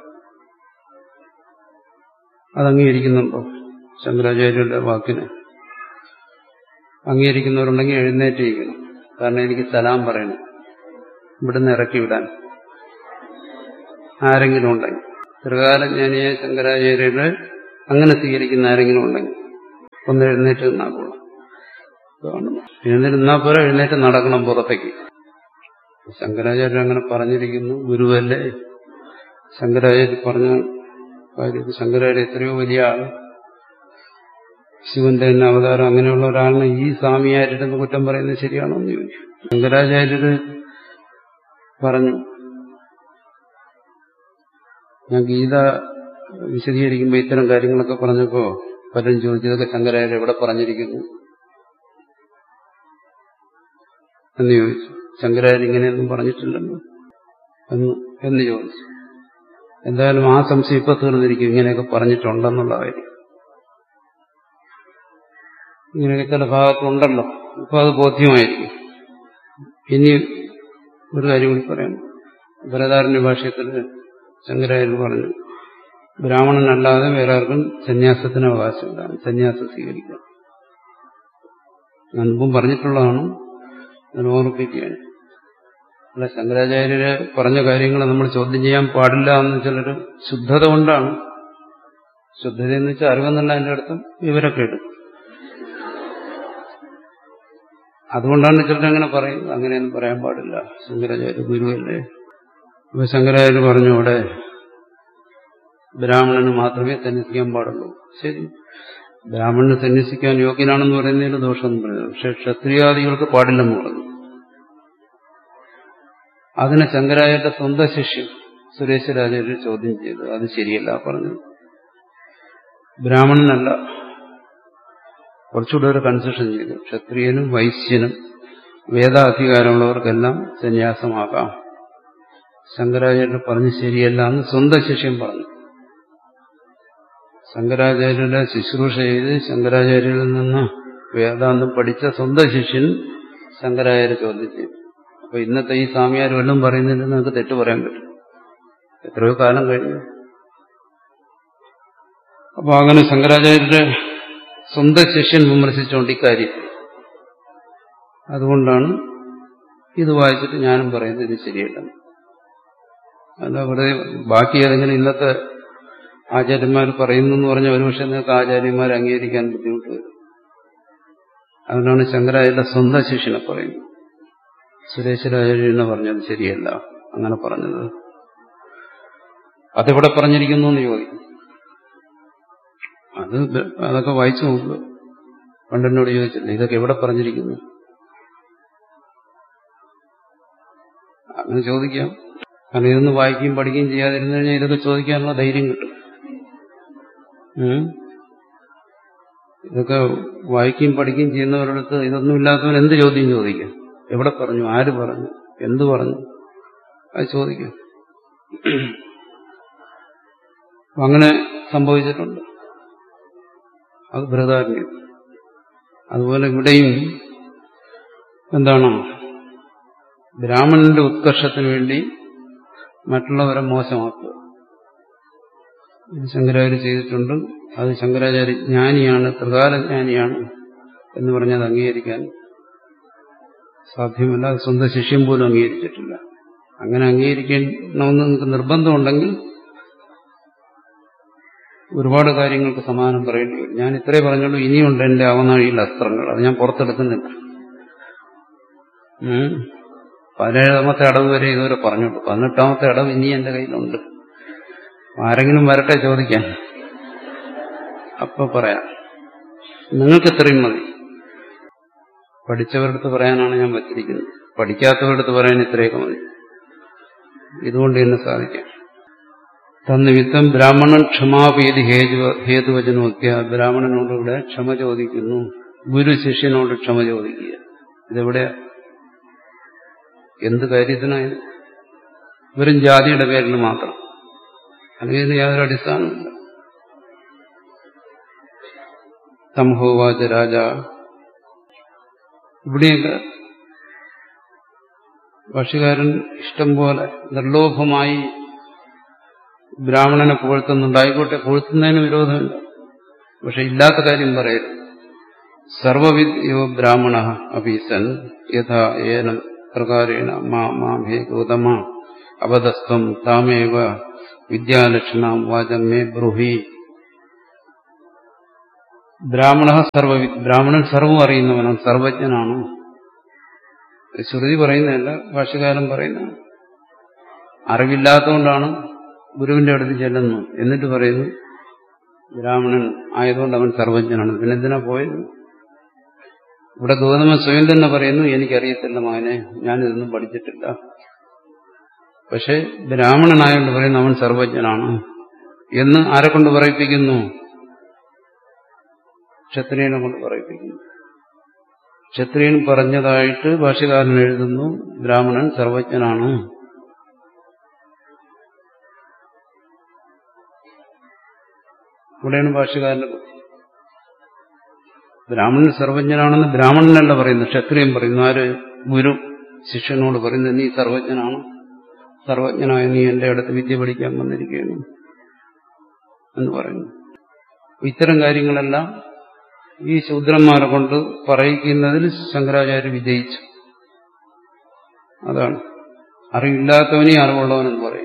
അത് അംഗീകരിക്കുന്നുണ്ടോ ശങ്കരാചാര്യരുടെ വാക്കിനെ അംഗീകരിക്കുന്നവരുണ്ടെങ്കിൽ എഴുന്നേറ്റിരിക്കണം കാരണം എനിക്ക് സലാം പറയണം ഇവിടുന്ന് ഇറക്കി വിടാൻ ആരെങ്കിലും ഉണ്ടെങ്കിൽ ത്രികാലജ്ഞാനിയായ ശങ്കരാചാര്യരെ അങ്ങനെ സ്വീകരിക്കുന്ന ആരെങ്കിലും ഉണ്ടെങ്കിൽ ഒന്ന് എഴുന്നേറ്റ് നിന്നാൽ കൊള്ളാം അതാണ്. എഴുന്നേറ്റ് നിന്നാൽ പോരാ എഴുന്നേറ്റ് നടക്കണം പുറത്തേക്ക് ശങ്കരാചാര്യർ അങ്ങനെ പറഞ്ഞിരിക്കുന്നു ഗുരുവല്ലേ ശങ്കരാചാര്യ പറഞ്ഞ കാര്യത്തിൽ ശങ്കരാചാര്യ എത്രയോ വലിയ ആള് ശിവന്റെ തന്നെ അവതാരം അങ്ങനെയുള്ള ഒരാളിനെ ഈ സ്വാമിയാരുടെ കുറ്റം പറയുന്നത് ശരിയാണോ എന്ന് ചോദിച്ചു ശങ്കരാചാര്യര് പറഞ്ഞു ഞാൻ ഗീത വിശദീകരിക്കുമ്പോൾ ഇത്തരം കാര്യങ്ങളൊക്കെ പറഞ്ഞപ്പോ പലരും ചോദിച്ചതൊക്കെ ശങ്കരാചാര്യ എവിടെ പറഞ്ഞിരിക്കുന്നു എന്ന് ചോദിച്ചു ശങ്കരാചാര്യ ഇങ്ങനെയൊന്നും പറഞ്ഞിട്ടില്ലല്ലോ എന്ന് എന്ന് ചോദിച്ചു എന്തായാലും ആ സംശയം ഇപ്പൊ തീർന്നിരിക്കും ഇങ്ങനെയൊക്കെ പറഞ്ഞിട്ടുണ്ടെന്നുള്ള കാര്യം ഇങ്ങനെയൊക്കെ ചില ഭാഗത്തുണ്ടല്ലോ ഇപ്പൊ അത് ബോധ്യമായിരിക്കും ഇനി ഒരു കാര്യം കൂടി പറയാം ഭരതാരണ്യ ഭാഷയത്തിൽ ശങ്കരാചാര്യ പറഞ്ഞു ബ്രാഹ്മണനല്ലാതെ വേറെ ആർക്കും സന്യാസത്തിന് അവകാശമില്ല സന്യാസം സ്വീകരിക്കാം ഞാൻ മുമ്പും പറഞ്ഞിട്ടുള്ളതാണ് ഞാൻ ഓർമ്മിപ്പിക്കുകയാണ് അല്ല ശങ്കരാചാര്യര് പറഞ്ഞ കാര്യങ്ങൾ നമ്മൾ ചോദ്യം ചെയ്യാൻ പാടില്ല എന്ന് ചിലർ ശുദ്ധത കൊണ്ടാണ് ശുദ്ധത എന്ന് വെച്ചാൽ അറിവെന്നല്ല അതിന്റെ അടുത്തും വിവരമൊക്കെ എടുക്കും അതുകൊണ്ടാണ് ചിലർ അങ്ങനെ പറയുന്നത് അങ്ങനെയൊന്നും പറയാൻ പാടില്ല ശങ്കരാചാര്യ ഗുരുവല്ലേ ഇപ്പൊ ശങ്കരാചാര്യ പറഞ്ഞു അവിടെ ബ്രാഹ്മണന് മാത്രമേ സന്യസിക്കാൻ പാടുള്ളൂ ശരി ബ്രാഹ്മണന് സന്യസിക്കാൻ യോഗ്യനാണെന്ന് പറയുന്നതിൽ ദോഷമൊന്നും പറയുന്നത് പക്ഷെ ക്ഷത്രിയാദികൾക്ക് പാടില്ലെന്ന് പറഞ്ഞു അതിനെ ശങ്കരാചാര്യ സ്വന്തം ശിഷ്യം സുരേശ്വരാചാര്യർ ചോദ്യം ചെയ്തു അത് ശരിയല്ല പറഞ്ഞത് ബ്രാഹ്മണനല്ല കുറച്ചുകൂടെ ഒരു കൺസെഷൻ ചെയ്തു ക്ഷത്രിയനും വൈശ്യനും വേദാധികാരമുള്ളവർക്കെല്ലാം സന്യാസമാകാം ശങ്കരാചാര്യർ പറഞ്ഞ് ശരിയല്ല എന്ന് സ്വന്തം ശിഷ്യം പറഞ്ഞു ശങ്കരാചാര്യരുടെ ശുശ്രൂഷ ചെയ്ത് ശങ്കരാചാര്യരിൽ നിന്ന് വേദാന്തം പഠിച്ച സ്വന്തം ശിഷ്യൻ ശങ്കരാചാര്യ ചോദ്യം ചെയ്തു അപ്പൊ ഇന്നത്തെ ഈ സ്വാമിയാർ വല്ലതും പറയുന്നതിൽ നമുക്ക് തെറ്റ് പറയാൻ പറ്റും എത്രയോ കാലം കഴിഞ്ഞു അപ്പൊ അങ്ങനെ ശങ്കരാചാര്യരുടെ സ്വന്തം ശിഷ്യൻ വിമർശിച്ചുകൊണ്ട് ഇക്കാര്യം അതുകൊണ്ടാണ് ഇത് വായിച്ചിട്ട് ഞാനും പറയുന്നത് ഇത് ശരിയല്ലെന്ന് അല്ല വെറുതെ ബാക്കി ഏതെങ്കിലും ഇന്നത്തെ ആചാര്യന്മാർ പറയുന്നു എന്ന് പറഞ്ഞാൽ ഒരുപക്ഷെ നിങ്ങൾക്ക് ആചാര്യന്മാർ അംഗീകരിക്കാൻ ബുദ്ധിമുട്ട് വരും അതുകൊണ്ടാണ് ശങ്കരാചാര്യ സ്വന്തം ശിഷ്യനെ പറയുന്നത് സുരേശ്വരാചാര്യനെ പറഞ്ഞത് ശരിയല്ല അങ്ങനെ പറഞ്ഞത് അതെവിടെ പറഞ്ഞിരിക്കുന്നു എന്ന് ചോദിക്കും അത് അതൊക്കെ വായിച്ചു നോക്കുക പണ്ടെന്നോട് ചോദിച്ചില്ല ഇതൊക്കെ എവിടെ പറഞ്ഞിരിക്കുന്നു അങ്ങനെ ചോദിക്കാം കാരണം ഇതൊന്ന് വായിക്കുകയും പഠിക്കുകയും ചെയ്യാതിരുന്നു കഴിഞ്ഞാൽ ഇതൊക്കെ ചോദിക്കാനുള്ള ധൈര്യം കിട്ടും ഉം. ഇതൊക്കെ വായിക്കുകയും പഠിക്കുകയും ചെയ്യുന്നവരടുത്ത് ഇതൊന്നും ഇല്ലാത്തവൻ എന്ത് ചോദ്യം ചോദിക്കാം എവിടെ പറഞ്ഞു ആര് പറഞ്ഞു എന്ത് പറഞ്ഞു അത് ചോദിക്കാം അപ്പൊ അങ്ങനെ സംഭവിച്ചിട്ടുണ്ട് അത് ബൃഹദാരണ്യം അതുപോലെ ഇവിടെയും എന്താണ് ബ്രാഹ്മണന്റെ ഉത്കർഷത്തിന് വേണ്ടി മറ്റുള്ളവരെ മോശമാക്കുക ഇത് ശങ്കരാചാര്യ ചെയ്തിട്ടുണ്ട് അത് ശങ്കരാചാര്യ ജ്ഞാനിയാണ് ത്രികാലജ്ഞാനിയാണ് എന്ന് പറഞ്ഞത് അംഗീകരിക്കാൻ സാധ്യമല്ല അത് സ്വന്തം ശിഷ്യം പോലും അംഗീകരിച്ചിട്ടില്ല അങ്ങനെ അംഗീകരിക്കണമെന്ന് നിങ്ങൾക്ക് നിർബന്ധമുണ്ടെങ്കിൽ ഒരുപാട് കാര്യങ്ങൾക്ക് സമാനം പറയേണ്ടി വരും ഞാൻ ഇത്രേ പറഞ്ഞുള്ളൂ ഇനിയുണ്ട് എന്റെ അവനാഴിയിൽ അസ്ത്രങ്ങൾ അത് ഞാൻ പുറത്തെടുക്കുന്നില്ല ഉം. പതിനേഴാമത്തെ അടവ് വരെ ഇതുവരെ പറഞ്ഞുള്ളൂ പതിനെട്ടാമത്തെ അടവ് ഇനി എന്റെ കയ്യിലുണ്ട് ആരെങ്കിലും വരട്ടെ ചോദിക്കാൻ അപ്പൊ പറയാം നിങ്ങൾക്ക് ഇത്രയും മതി പഠിച്ചവരടുത്ത് പറയാനാണ് ഞാൻ വച്ചിരിക്കുന്നത് പഠിക്കാത്തവരടുത്ത് പറയാൻ ഇത്രയൊക്കെ മതി ഇതുകൊണ്ട് തന്നെ സാധിക്കാം തന്നിമിത്തം ബ്രാഹ്മണൻ ക്ഷമാപേതി ഹേതു ഹേതുവചനമൊക്കെ ബ്രാഹ്മണനോട് ഇവിടെ ക്ഷമ ചോദിക്കുന്നു ഗുരു ശിഷ്യനോട് ക്ഷമ ചോദിക്കുക ഇതെവിടെ എന്ത് കാര്യത്തിനായത് വെറും ജാതിയുടെ പേരിൽ മാത്രം അല്ലെങ്കിൽ ഇതിന് യാതൊരു അടിസ്ഥാനമില്ല സംഭവവാച രാജ ഇവിടെയൊക്കെ ഭാഷകാരൻ ഇഷ്ടം പോലെ നിർലോഭമായി ബ്രാഹ്മണനെ പുകഴ്ത്തുന്നുണ്ടായിക്കോട്ടെ പുകഴ്ത്തുന്നതിന് വിരോധമില്ല പക്ഷെ ഇല്ലാത്ത കാര്യം പറയരുത് സർവവിദ്യോ ബ്രാഹ്മണ അപീസൻ യഥാ ഏനം പ്രകാരേണ മാ മാ ഭേ ഗൗതമ അബദ്ധസ്ത്വം താമേവ വിദ്യാലക്ഷണ വാചമേ ബ്രൂഹി ബ്രാഹ്മണ സർവ ബ്രാഹ്മണൻ സർവം അറിയുന്നവനാണ് സർവജ്ഞനാണ് ശ്രുതി പറയുന്നതല്ല ഭാഷകാലം പറയുന്നതാണ് അറിവില്ലാത്തതുകൊണ്ടാണ് ഗുരുവിന്റെ അടുത്ത് ചെല്ലുന്നു എന്നിട്ട് പറയുന്നു ബ്രാഹ്മണൻ ആയതുകൊണ്ട് അവൻ സർവജ്ഞനാണ് പിന്നെ എന്തിനാ പോയത് ഇവിടെ ഗൗതമ സ്വയം തന്നെ പറയുന്നു എനിക്കറിയത്തില്ല മകനെ ഞാനിതൊന്നും പഠിച്ചിട്ടില്ല പക്ഷെ ബ്രാഹ്മണനായോണ്ട് പറയുന്നു അവൻ സർവജ്ഞനാണ് എന്ന് ആരെ കൊണ്ട് പറയിപ്പിക്കുന്നു ക്ഷത്രിയനെ കൊണ്ട് പറയിപ്പിക്കുന്നു ക്ഷത്രിയൻ പറഞ്ഞതായിട്ട് ഭാഷകാരൻ എഴുതുന്നു ബ്രാഹ്മണൻ സർവജ്ഞനാണ് ഇവിടെയാണ് ഭാഷകാരന്റെ ബുദ്ധി ബ്രാഹ്മണൻ സർവജ്ഞനാണെന്ന് ബ്രാഹ്മണനല്ല പറയുന്നു ക്ഷത്രിയൻ പറയുന്നു ആര് ഗുരു ശിഷ്യനോട് പറയുന്നത് നീ സർവജ്ഞനാണ് സർവജ്ഞനായ നീ എന്റെ അടുത്ത് വിദ്യ പഠിക്കാൻ വന്നിരിക്കുകയാണ് എന്ന് പറയുന്നു ഇത്തരം കാര്യങ്ങളെല്ലാം ഈ ശൂദ്രന്മാരെ കൊണ്ട് പറയിക്കുന്നതിൽ ശങ്കരാചാര്യ വിജയിച്ചു അതാണ് അറിവില്ലാത്തവനെ അറിവുള്ളവനെന്ന് പറയും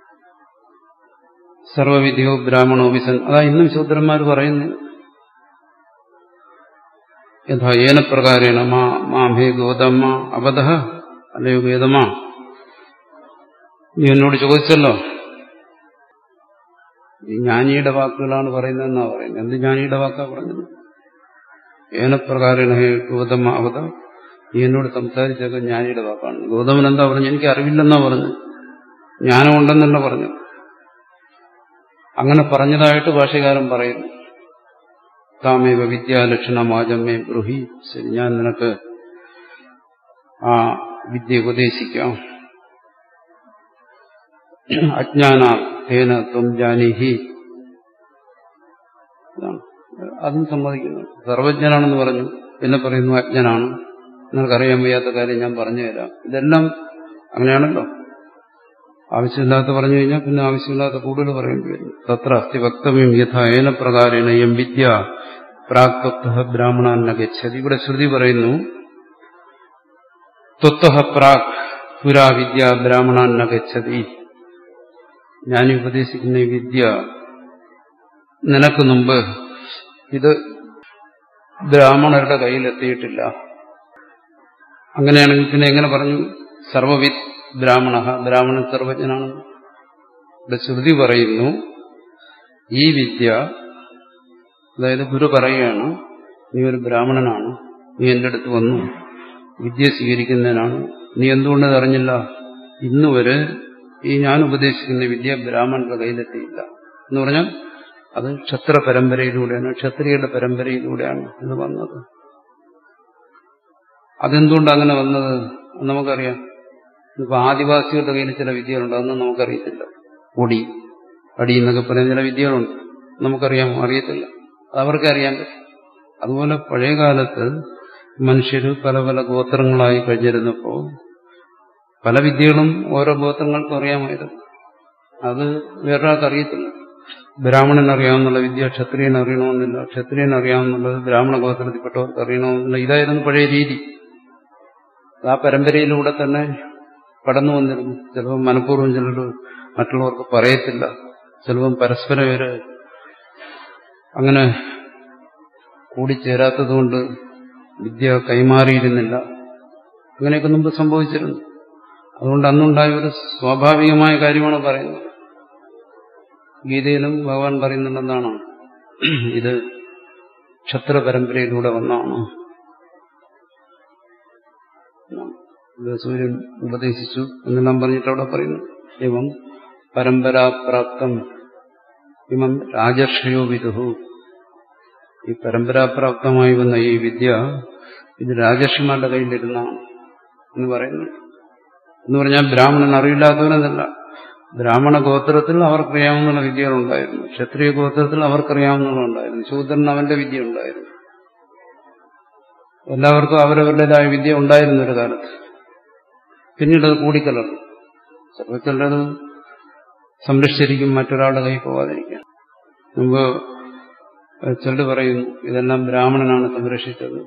സർവവിധിയോ ബ്രാഹ്മണോ വിസൻ അതാ ഇന്നും ശൂദ്രന്മാർ പറയുന്നു യഥാ ഏന പ്രകാരേണ മാ മാമേ ഗോതമ്മ അബദ്ധ അല്ലയോ ഗേതമ്മ നീ എന്നോട് ചോദിച്ചല്ലോ ഈ ജ്ഞാനിയുടെ വാക്കുകളാണ് പറയുന്നതെന്നാ പറയുന്നത് എന്ത് ജ്ഞാനിയുടെ വാക്കാ പറഞ്ഞത് ഏനപ്രകാരേണ ഹേ ഗൗതമ അവത നീ എന്നോട് സംസാരിച്ചൊക്കെ ജ്ഞാനിയുടെ വാക്കാണ് ഗൗതമൻ എന്താ പറഞ്ഞു എനിക്ക് അറിവില്ലെന്നാ പറഞ്ഞു ജ്ഞാനമുണ്ടെന്നല്ല പറഞ്ഞു അങ്ങനെ പറഞ്ഞതായിട്ട് ഭാഷകാരൻ പറയുന്നു താമേവ വിദ്യാലക്ഷണമാജമ്മേ ബ്രൂഹി ശരി ഞാൻ നിനക്ക് ആ വിദ്യ ഉപദേശിക്കാം അജ്ഞാനേന ത്വം ജാനീഹി അതും സമ്മതിക്കുന്നു സർവജ്ഞനാണെന്ന് പറഞ്ഞു പിന്നെ പറയുന്നു അജ്ഞനാണ് നിനക്കറിയാൻ വയ്യാത്ത കാര്യം ഞാൻ പറഞ്ഞു തരാം ഇതെല്ലാം അങ്ങനെയാണല്ലോ ആവശ്യമില്ലാത്ത പറഞ്ഞു കഴിഞ്ഞാൽ പിന്നെ ആവശ്യമില്ലാത്ത കൂടുതൽ പറയേണ്ടി വരും തത്ര അസ്ഥി വക്തവ്യം യഥായന പ്രകാരേണ യം വിദ്യ പ്രാക്ത ബ്രാഹ്മണാന്ന ഗച്ഛതി ഇവിടെ ശ്രുതി പറയുന്നു ത്വത്വ പ്രാക് പുരാ വിദ്യ ബ്രാഹ്മണാന്ന ഗച്ഛതി ഞാൻ ഉപദേശിക്കുന്ന ഈ വിദ്യ നിനക്ക് മുമ്പ് ഇത് ബ്രാഹ്മണരുടെ കയ്യിലെത്തിയിട്ടില്ല അങ്ങനെയാണെങ്കിൽ പിന്നെ എങ്ങനെ പറഞ്ഞു സർവവിദ് ബ്രാഹ്മണ ബ്രാഹ്മണൻ സർവജ്ഞനാണ് ഇവിടെ ശ്രുതി പറയുന്നു ഈ വിദ്യ അതായത് ഗുരു പറയുകയാണ് നീ ഒരു ബ്രാഹ്മണനാണ് നീ എൻ്റെ അടുത്ത് വന്നു വിദ്യ സ്വീകരിക്കുന്നതിനാണ് നീ എന്തുകൊണ്ടത് അറിഞ്ഞില്ല ഇന്നുവരെ ഈ ഞാൻ ഉപദേശിക്കുന്ന വിദ്യ ബ്രാഹ്മണന്റെ കയ്യിലെത്തിയില്ല എന്ന് പറഞ്ഞാൽ അത് ക്ഷത്ര പരമ്പരയിലൂടെയാണ് ക്ഷത്രിയയുടെ പരമ്പരയിലൂടെയാണ് ഇത് വന്നത് അതെന്തുകൊണ്ട് അങ്ങനെ വന്നത് നമുക്കറിയാം ഇപ്പൊ ആദിവാസികളുടെ കയ്യിൽ ചില വിദ്യകളുണ്ട് അതൊന്നും നമുക്കറിയത്തില്ല ഒടി അടി എന്നൊക്കെ പറയുന്ന ചില വിദ്യകളുണ്ട് നമുക്കറിയാം അറിയത്തില്ല അത് അവർക്ക് അറിയാൻ പറ്റും അതുപോലെ പഴയ കാലത്ത് മനുഷ്യർ പല പല ഗോത്രങ്ങളായി കഴിഞ്ഞിരുന്നപ്പോൾ പല വിദ്യകളും ഓരോ ഗോത്രങ്ങൾക്കും അറിയാമായിരുന്നു അത് വേറൊരാൾക്ക് അറിയത്തില്ല ബ്രാഹ്മണൻ അറിയാവുന്നുള്ള വിദ്യ ക്ഷത്രിയൻ അറിയണമെന്നില്ല ക്ഷത്രിയൻ അറിയാവുന്നുള്ളത് ബ്രാഹ്മണ ഗോത്രത്തിൽപ്പെട്ടവർക്ക് അറിയണമെന്നില്ല ഇതായിരുന്നു പഴയ രീതി ആ പരമ്പരയിലൂടെ തന്നെ കടന്നു വന്നിരുന്നു ചിലപ്പോൾ മനഃപൂർവ്വം ചിലർ മറ്റുള്ളവർക്ക് പറയത്തില്ല ചിലപ്പം പരസ്പരം ഇവര് അങ്ങനെ കൂടിച്ചേരാത്തതുകൊണ്ട് വിദ്യ കൈമാറിയിരുന്നില്ല അങ്ങനെയൊക്കെ മുമ്പ് സംഭവിച്ചിരുന്നു അതുകൊണ്ട് അന്നുണ്ടായ ഒരു സ്വാഭാവികമായ കാര്യമാണ് പറയുന്നത് ഗീതയിലും ഭഗവാൻ പറയുന്നുണ്ടെന്നാണ് ഇത് ക്ഷത്ര പരമ്പരയിലൂടെ വന്നാണ് സൂര്യൻ ഉപദേശിച്ചു എന്നെല്ലാം പറഞ്ഞിട്ട് അവിടെ പറയുന്നു എവം പരമ്പരാപ്രാപ്തം ഇമം രാജർഷയോ വിദുഹു ഈ പരമ്പരാപ്രാപ്തമായി വന്ന ഈ വിദ്യ ഇത് രാജർഷിമാരുടെ കയ്യിലിരുന്നാണ് എന്ന് പറയുന്നു എന്ന് പറഞ്ഞാൽ ബ്രാഹ്മണൻ അറിയില്ലാത്തവനെന്നല്ല ബ്രാഹ്മണ ഗോത്രത്തിൽ അവർക്കറിയാവുന്ന വിദ്യകളുണ്ടായിരുന്നു ക്ഷത്രിയ ഗോത്രത്തിൽ അവർക്കറിയാവുന്നതുണ്ടായിരുന്നു ശൂദ്രൻ അവന്റെ വിദ്യ ഉണ്ടായിരുന്നു എല്ലാവർക്കും അവരവരുടേതായ വിദ്യ ഉണ്ടായിരുന്നു ഒരു കാലത്ത് പിന്നീട് അത് കൂടിക്കലർന്നു ചിലപ്പോൾ ചിലത് സംരക്ഷിച്ചിരിക്കും മറ്റൊരാളുടെ കൈ പോവാതിരിക്കാൻ മുമ്പ് ചിലർ പറയുന്നു ഇതെല്ലാം ബ്രാഹ്മണനാണ് സംരക്ഷിച്ചത്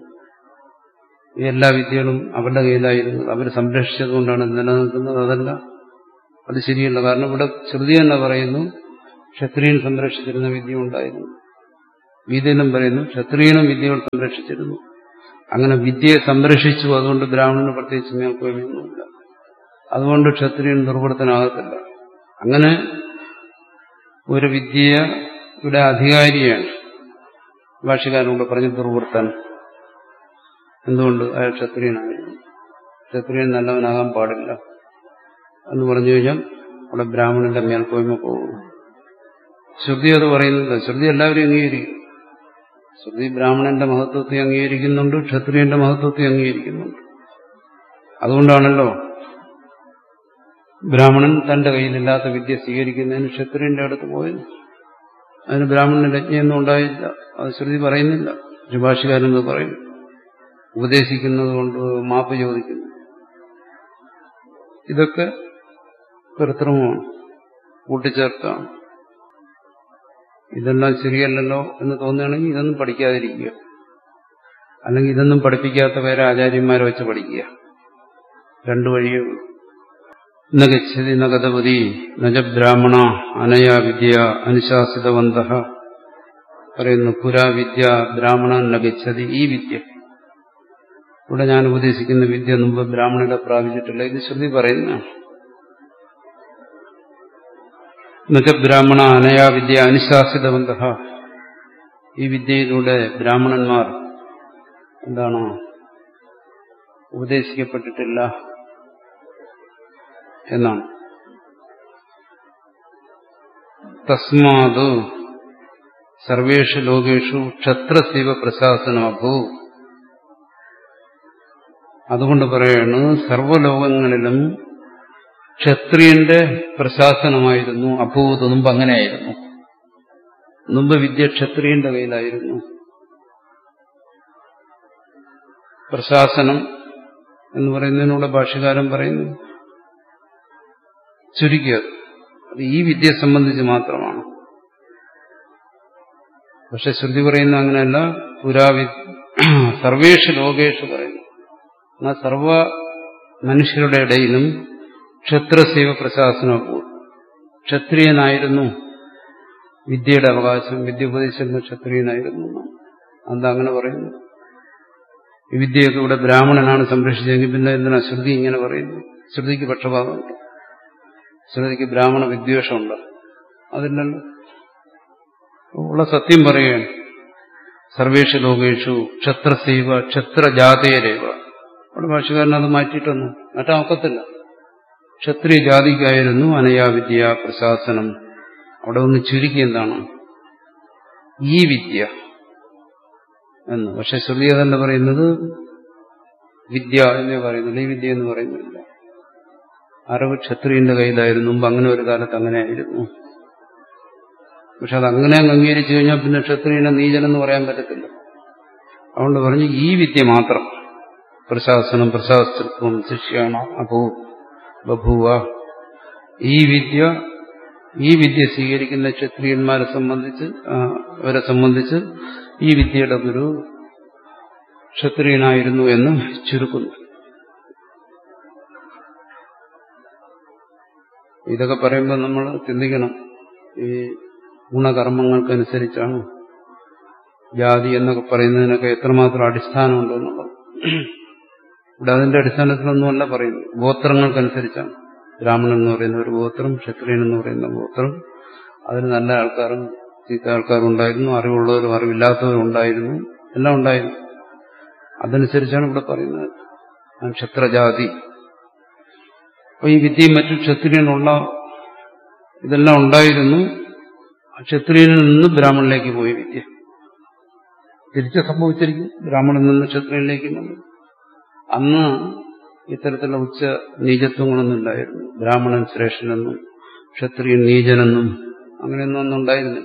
ഈ എല്ലാ വിദ്യകളും അവരുടെ കയ്യിലായിരുന്നു അവർ സംരക്ഷിച്ചതുകൊണ്ടാണ് നിലനിൽക്കുന്നത് അതല്ല അത് ശരിയല്ല കാരണം ഇവിടെ ശ്രുതി തന്നെ പറയുന്നു ക്ഷത്രിയൻ സംരക്ഷിച്ചിരുന്ന വിദ്യ ഉണ്ടായിരുന്നു ഗീതയിലും പറയുന്നു ക്ഷത്രിയനും വിദ്യകൾ സംരക്ഷിച്ചിരുന്നു അങ്ങനെ വിദ്യയെ സംരക്ഷിച്ചു അതുകൊണ്ട് ബ്രാഹ്മണന് പ്രത്യേകിച്ച് മേൽക്കോയ്മയൊന്നുമില്ല അതുകൊണ്ട് ക്ഷത്രിയൻ ദുർവൃത്തനാകത്തില്ല അങ്ങനെ ഒരു വിദ്യയുടെ അധികാരിയാണ് ഭാഷകാരനോട് പറഞ്ഞ ദുർവൃത്തൻ എന്തുകൊണ്ട് അയാൾ ക്ഷത്രിയനായിരുന്നു ക്ഷത്രിയൻ നല്ലവനാകാൻ പാടില്ല എന്ന് പറഞ്ഞു കഴിഞ്ഞാൽ അവിടെ ബ്രാഹ്മണന്റെ മേൽക്കോയ്മ പോകും ശ്രുതി അത് പറയുന്നില്ല ശ്രുതി എല്ലാവരും അംഗീകരിക്കും ശ്രുതി ബ്രാഹ്മണന്റെ മഹത്വത്തെ അംഗീകരിക്കുന്നുണ്ട് ക്ഷത്രിയന്റെ മഹത്വത്തെ അംഗീകരിക്കുന്നുണ്ട് അതുകൊണ്ടാണല്ലോ ബ്രാഹ്മണൻ തന്റെ കയ്യിലില്ലാത്ത വിദ്യ സ്വീകരിക്കുന്നതിന് ക്ഷത്രിയന്റെ അടുത്ത് പോയത് അതിന് ബ്രാഹ്മണന് ലജ്ഞയൊന്നും ഉണ്ടായില്ല അത് ശ്രുതി പറയുന്നില്ല ഭാഷകാരനെന്ന് പറയും ഉപദേശിക്കുന്നത് കൊണ്ട് മാപ്പ് ചോദിക്കുന്നു ഇതൊക്കെ കൃത്രിമമാണ് കൂട്ടിച്ചേർത്താണ് ഇതെല്ലാം ശരിയല്ലല്ലോ എന്ന് തോന്നുകയാണെങ്കിൽ ഇതൊന്നും പഠിക്കാതിരിക്കുക അല്ലെങ്കിൽ ഇതൊന്നും പഠിപ്പിക്കാത്ത വേറെ ആചാര്യന്മാരെ വെച്ച് പഠിക്കുക രണ്ടു വഴിയേ ഉള്ളൂ ന ഗച്ഛതി ന ഗതപതി നജ ബ്രാഹ്മണ അനയാ വിദ്യ അനുശാസിതവന്ത പറയുന്നു പുരാ വിദ്യ ബ്രാഹ്മണൻ ന ഗച്ഛതി ഈ വിദ്യ ഇവിടെ ഞാൻ ഉപദേശിക്കുന്ന വിദ്യ മുമ്പ് ബ്രാഹ്മണരെ പ്രാപിച്ചിട്ടില്ല ഇത് ശ്രുതി പറയുന്നതാണ് എന്നുവെച്ചാൽ ബ്രാഹ്മണ അനയാ വിദ്യ അനുശാസിതവന്ത ഈ വിദ്യയിലൂടെ ബ്രാഹ്മണന്മാർ എന്താണ് ഉപദേശിക്കപ്പെട്ടിട്ടില്ല എന്നാണ് തസ്മാത് സർവേഷു ലോകേഷു ക്ഷത്രശൈവ പ്രശാസനമഭൂ അതുകൊണ്ട് പറയാണ് സർവ്വലോകങ്ങളിലും ക്ഷത്രിയന്റെ പ്രശാസനമായിരുന്നു അഭൂത് മുമ്പ് അങ്ങനെയായിരുന്നു മുമ്പ് വിദ്യ ക്ഷത്രിയന്റെ കയ്യിലായിരുന്നു പ്രശാസനം എന്ന് പറയുന്നതിനൂടെ ഭാഷ്യകാരൻ പറയുന്നു ചുരുക്കിയ അത് ഈ വിദ്യയെ സംബന്ധിച്ച് മാത്രമാണ് പക്ഷെ ശ്രുതി പറയുന്ന അങ്ങനെയല്ല പുരാവി സർവേഷു ലോകേഷു പറയുന്നു എന്നാൽ സർവ മനുഷ്യരുടെ ഇടയിലും ക്ഷത്രസേവ പ്രശാസനവും ക്ഷത്രിയനായിരുന്നു വിദ്യയുടെ അവകാശം വിദ്യ ഉപദേശിക്കുന്ന ക്ഷത്രിയനായിരുന്നു എന്താ അങ്ങനെ പറയുന്നു ഈ വിദ്യയൊക്കെ ഇവിടെ ബ്രാഹ്മണനാണ് സംരക്ഷിച്ചെങ്കിൽ പിന്നെ എന്തിനാ ശ്രുതി ഇങ്ങനെ പറയുന്നു ശ്രുതിക്ക് പക്ഷപാതമുണ്ട് ശ്രുതിക്ക് ബ്രാഹ്മണ വിദ്വേഷമുണ്ട് അതില്ലല്ലോ ഉള്ള സത്യം പറയുകയാണ് സർവേഷു ലോകേഷു ക്ഷത്രസൈവ ക്ഷത്രജാതയരേവ അവിടെ ഭാഷകാരൻ അത് മാറ്റിയിട്ടൊന്നു മാറ്റാൻ ഒക്കത്തില്ല ക്ഷത്രിയ ജാതിക്കായിരുന്നു അനയാവിദ്യ പ്രശാസനം അവിടെ ഒന്ന് ചുരുക്കി എന്താണ് ഈ വിദ്യ എന്ന് പക്ഷെ ശ്രുതി തന്നെ പറയുന്നത് വിദ്യ എന്നേ പറയുന്നില്ല ഈ വിദ്യ എന്ന് പറയുന്നില്ല അറിവ് ക്ഷത്രിയന്റെ കയ്യിലായിരുന്നു മുമ്പ് അങ്ങനെ ഒരു കാലത്ത് അങ്ങനെയായിരുന്നു പക്ഷെ അത് അങ്ങനെ അങ്ങ് അംഗീകരിച്ചു കഴിഞ്ഞാൽ പിന്നെ ക്ഷത്രിയനെ നീചനെന്ന് പറയാൻ പറ്റത്തില്ല അതുകൊണ്ട് പറഞ്ഞു ഈ വിദ്യ മാത്രം പ്രശാസനം പ്രശാസ്തൃത്വം ശിഷ്യാണ അഭൂ ബഭൂവ ഈ വിദ്യ ഈ വിദ്യ സ്വീകരിക്കുന്ന ക്ഷത്രിയന്മാരെ സംബന്ധിച്ച് അവരെ സംബന്ധിച്ച് ഈ വിദ്യയുടെ ഗുരു ക്ഷത്രിയനായിരുന്നു എന്ന് ചുരുക്കുന്നു ഇതൊക്കെ പറയുമ്പോൾ നമ്മൾ ചിന്തിക്കണം ഈ ഗുണകർമ്മങ്ങൾക്കനുസരിച്ചാണ് ജാതി എന്നൊക്കെ പറയുന്നതിനൊക്കെ എത്രമാത്രം അടിസ്ഥാനമുണ്ടെന്നുള്ളത് ഇവിടെ അതിന്റെ അടിസ്ഥാനത്തിലൊന്നുമല്ല പറയുന്നത് ഗോത്രങ്ങൾക്കനുസരിച്ചാണ് ബ്രാഹ്മണൻ എന്ന് പറയുന്ന ഒരു ഗോത്രം ക്ഷത്രിയൻ എന്ന് പറയുന്ന ഗോത്രം അതിന് നല്ല ആൾക്കാരും ചീത്ത ആൾക്കാരും ഉണ്ടായിരുന്നു അറിവുള്ളവരും അറിവില്ലാത്തവരും ഉണ്ടായിരുന്നു എല്ലാം ഉണ്ടായിരുന്നു അതനുസരിച്ചാണ് ഇവിടെ പറയുന്നത് ക്ഷത്രജാതി അപ്പൊ ഈ വിദ്യയും മറ്റു ക്ഷത്രിയനുള്ള ഇതെല്ലാം ഉണ്ടായിരുന്നു ക്ഷത്രിയനിൽ നിന്ന് ബ്രാഹ്മണിലേക്ക് പോയി വിദ്യ തിരിച്ച് സംഭവിച്ചിരിക്കും ബ്രാഹ്മണിൽ നിന്ന് ക്ഷത്രിയനിലേക്ക് വന്നു അന്ന് ഇത്തരത്തിലുള്ള ഉച്ച നീചത്വങ്ങളൊന്നും ഇല്ലായിരുന്നു ബ്രാഹ്മണൻ ശ്രേഷ്ഠനെന്നും ക്ഷത്രിയൻ നീചനെന്നും അങ്ങനെയൊന്നും ഒന്നും ഉണ്ടായിരുന്നില്ല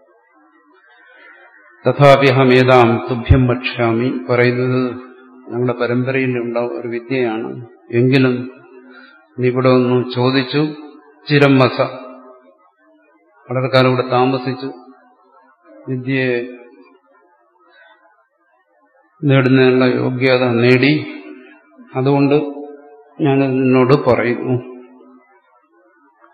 തഥാപ്യഹമേതാം തുഭ്യം ഭക്ഷ്യാമി പറയുന്നത് ഞങ്ങളുടെ പരമ്പരയിൽ ഉണ്ടാവും ഒരു വിദ്യയാണ് എങ്കിലും നീ ഇവിടെ ഒന്ന് ചോദിച്ചു ചിരം മസ വളരെ കാലം ഇവിടെ താമസിച്ചു വിദ്യയെ നേടുന്നതിനുള്ള യോഗ്യത നേടി അതുകൊണ്ട് ഞാൻ നിന്നോട് പറയുന്നു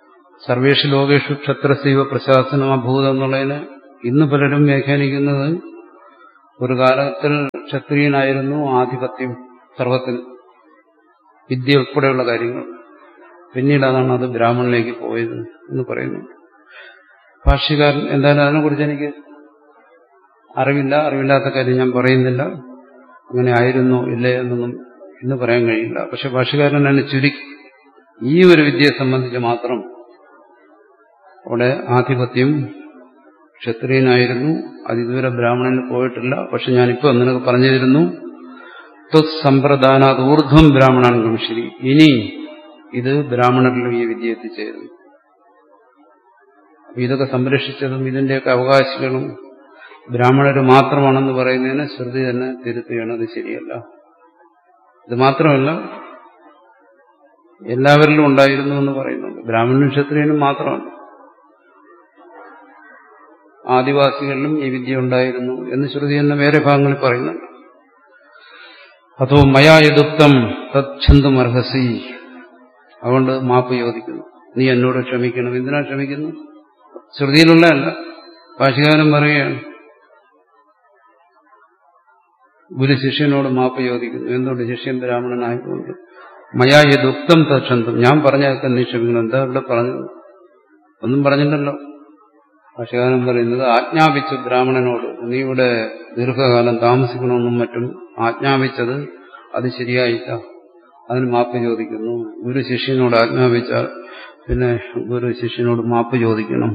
സർവേഷു ലോകേഷു ക്ഷത്രസൈവ പ്രശാസനം അഭൂതം എന്നുള്ളതിന് ഇന്ന് പലരും വ്യാഖ്യാനിക്കുന്നത് ഒരു കാലത്തിൽ ക്ഷത്രിയനായിരുന്നു ആധിപത്യം സർവത്തിൽ വിദ്യ ഉൾപ്പെടെയുള്ള കാര്യങ്ങൾ പിന്നീട് അതാണ് അത് ബ്രാഹ്മണിലേക്ക് പോയത് എന്ന് പറയുന്നു ഭാഷ്യകാരൻ എന്തായാലും അതിനെക്കുറിച്ച് എനിക്ക് അറിവില്ല അറിവില്ലാത്ത കാര്യം ഞാൻ പറയുന്നില്ല അങ്ങനെ ആയിരുന്നോ ഇല്ലേ എന്നൊന്നും ഇന്ന് പറയാൻ കഴിയില്ല പക്ഷെ ഭാഷകാരൻ തന്നെ ചുരുക്കി ഈ ഒരു വിദ്യയെ സംബന്ധിച്ച് മാത്രം അവിടെ ആധിപത്യം ക്ഷത്രിയനായിരുന്നു അതിദൂരെ ബ്രാഹ്മണന് പോയിട്ടില്ല പക്ഷെ ഞാനിപ്പോ നിനക്ക് പറഞ്ഞു തരുന്നു ത്വസമ്പ്രദാനാത് ഊർധ്വം ബ്രാഹ്മണൻ ശരി ഇനി ഇത് ബ്രാഹ്മണരിലും ഈ വിദ്യ എത്തിച്ചേരുന്നു അപ്പൊ ഇതൊക്കെ സംരക്ഷിച്ചതും ഇതിന്റെയൊക്കെ അവകാശികളും ബ്രാഹ്മണർ മാത്രമാണെന്ന് പറയുന്നതിന് ശ്രുതി തന്നെ തിരുത്തുകയാണ് അത് ശരിയല്ല ഇത് മാത്രമല്ല എല്ലാവരിലും ഉണ്ടായിരുന്നു എന്ന് പറയുന്നുണ്ട് ബ്രാഹ്മണനും ക്ഷത്രിയനും മാത്രമല്ല ആദിവാസികളിലും ഈ വിദ്യ ഉണ്ടായിരുന്നു എന്ന് ശ്രുതി എന്ന വേറെ ഭാഗങ്ങളിൽ പറയുന്നുണ്ട് അതോ മയായദുക്തം തച്ഛന്തും അർഹസി അതുകൊണ്ട് മാപ്പ് ചോദിക്കുന്നു നീ എന്നോട് ക്ഷമിക്കണം എന്തിനാ ക്ഷമിക്കുന്നു ശ്രുതിയിലുള്ളതല്ല ഭാഷകാരൻ പറയുകയാണ് ഗുരു ശിഷ്യനോട് മാപ്പ് ചോദിക്കുന്നു എന്തുകൊണ്ട് ശിഷ്യൻ ബ്രാഹ്മണനായതുകൊണ്ട് മയാ യദുക്തം തക്ഷന്തം ഞാൻ പറഞ്ഞതൊക്കെ നീ ക്ഷമിക്കണം എന്താ ഇവിടെ പറഞ്ഞത് ഒന്നും പറഞ്ഞിട്ടല്ലോ ഭാഷകാരൻ പറയുന്നത് ആജ്ഞാപിച്ചു ബ്രാഹ്മണനോട് നീ ഇവിടെ ദീർഘകാലം താമസിക്കണമെന്നും മറ്റും ആജ്ഞാപിച്ചത് അത് ശരിയായില്ല അതിന് മാപ്പ് ചോദിക്കുന്നു ഗുരു ശിഷ്യനോട് ആജ്ഞാപിച്ചാൽ പിന്നെ ഗുരു ശിഷ്യനോട് മാപ്പ് ചോദിക്കണം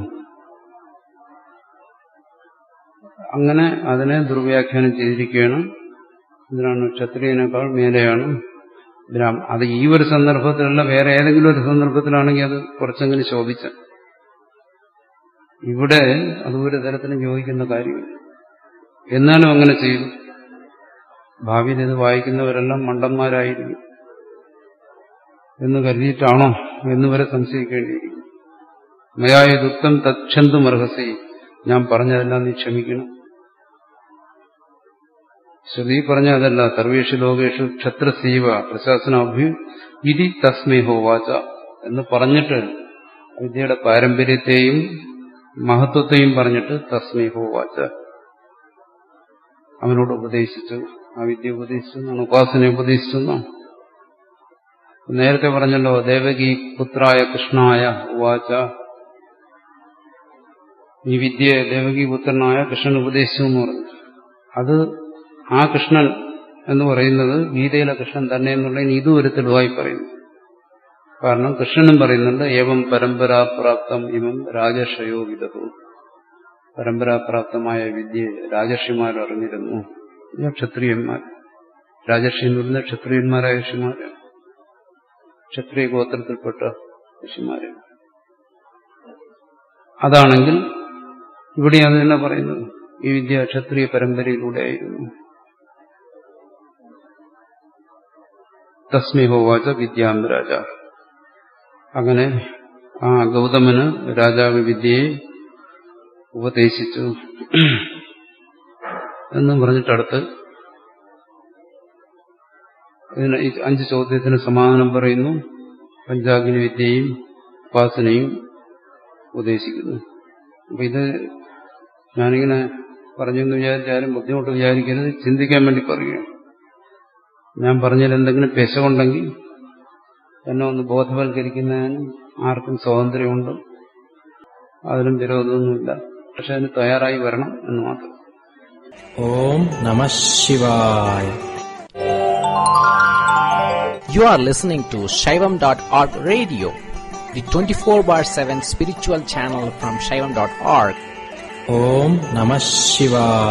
അങ്ങനെ അതിനെ ദുർവ്യാഖ്യാനം ചെയ്തിരിക്കുകയാണ് ഇതിനാണ് ക്ഷത്രിയനേക്കാൾ മേലെയാണ് ബ്രാഹ്മൺ അത് ഈ ഒരു സന്ദർഭത്തിലല്ല വേറെ ഏതെങ്കിലും ഒരു സന്ദർഭത്തിലാണെങ്കിൽ അത് കുറച്ചെങ്കിലും ശോഭിച്ച ഇവിടെ അത് ഒരു തരത്തിലും ചോദിക്കുന്ന കാര്യമില്ല എന്നാലും അങ്ങനെ ചെയ്തു ഭാവിയിൽ ഇത് വായിക്കുന്നവരെല്ലാം മണ്ടന്മാരായിരിക്കും എന്ന് കരുതിയിട്ടാണോ എന്ന് വരെ സംശയിക്കേണ്ടിയിരിക്കും മയായ ദുഃഖം തച്ഛന്തു മർഹസി ഞാൻ പറഞ്ഞതെല്ലാം നീ ക്ഷമിക്കണം ശ്രുതി പറഞ്ഞ അതല്ല സർവേഷു ലോകേഷു ക്ഷത്രസീവ പ്രശാസനാഭ്യു ഇതി തസ്മൈ ഹോവാച എന്ന് പറഞ്ഞിട്ട് വിദ്യയുടെ പാരമ്പര്യത്തെയും മഹത്വത്തെയും പറഞ്ഞിട്ട് തസ്മൈ ഹോവാച അവനോട് ഉപദേശിച്ചു ആ വിദ്യ ഉപദേശിച്ചു എന്നാണ് ഉപാസന ഉപദേശിച്ചു എന്നാണ് നേരത്തെ പറഞ്ഞല്ലോ ദേവകി പുത്രായ കൃഷ്ണായ ഉവാച ഈ വിദ്യയെ ദേവകി പുത്രനായ കൃഷ്ണൻ ഉപദേശിച്ചു എന്ന് പറഞ്ഞു അത് ആ കൃഷ്ണൻ എന്ന് പറയുന്നത് ഗീതയിലെ കൃഷ്ണൻ തന്നെ എന്നുള്ളതിന് ഇതും ഒരു തെളിവായി പറയുന്നു കാരണം കൃഷ്ണനും പറയുന്നുണ്ട് ഏവം പരമ്പരാപ്രാപ്തം ഇവം രാജർഷയോ വിധതു പരമ്പരാപ്രാപ്തമായ വിദ്യയെ രാജർഷിമാർ അറിഞ്ഞിരുന്നു ക്ഷത്രിയന്മാർ രാജർഷി എന്ന് പറയുന്ന ക്ഷത്രിയന്മാരായ ഋഷിമാരാണ് ക്ഷത്രിയ ഗോത്രത്തിൽപ്പെട്ട ഋഷിമാരെ അതാണെങ്കിൽ ഇവിടെ അത് തന്നെ പറയുന്നത് ഈ വിദ്യ ക്ഷത്രിയ പരമ്പരയിലൂടെ ആയിരുന്നു തസ്മിഹോവാച വിദ്യാന്തരാജ അങ്ങനെ ആ ഗൗതമന് രാജാവ് വിദ്യയെ ഉപദേശിച്ചു എന്നും പറഞ്ഞിട്ടടുത്ത് ഇതിന് ഈ അഞ്ച് ചോദ്യത്തിന് സമാധാനം പറയുന്നു പഞ്ചാഗ്നി വിദ്യയും ഉപാസനയും ഉപദേശിക്കുന്നു അപ്പൊ ഇത് ഞാനിങ്ങനെ പറഞ്ഞെന്ന് വിചാരിച്ചാലും ബുദ്ധിമുട്ട് വിചാരിക്കരുത് ചിന്തിക്കാൻ വേണ്ടി പറയുകയാണ് ഞാൻ പറഞ്ഞതിൽ എന്തെങ്കിലും പെശകുണ്ടെങ്കിൽ എന്നെ ഒന്ന് ബോധവൽക്കരിക്കുന്നതിന് ആർക്കും സ്വാതന്ത്ര്യമുണ്ട് അതിലും വിരോധമൊന്നുമില്ല പക്ഷെ അതിന് തയ്യാറായി വരണം എന്ന് മാത്രം ഓം നമ ശിവായ You are listening to Shaivam.org radio, the 24 bar 7 spiritual channel from Shaivam.org. Om Namah Shivaya.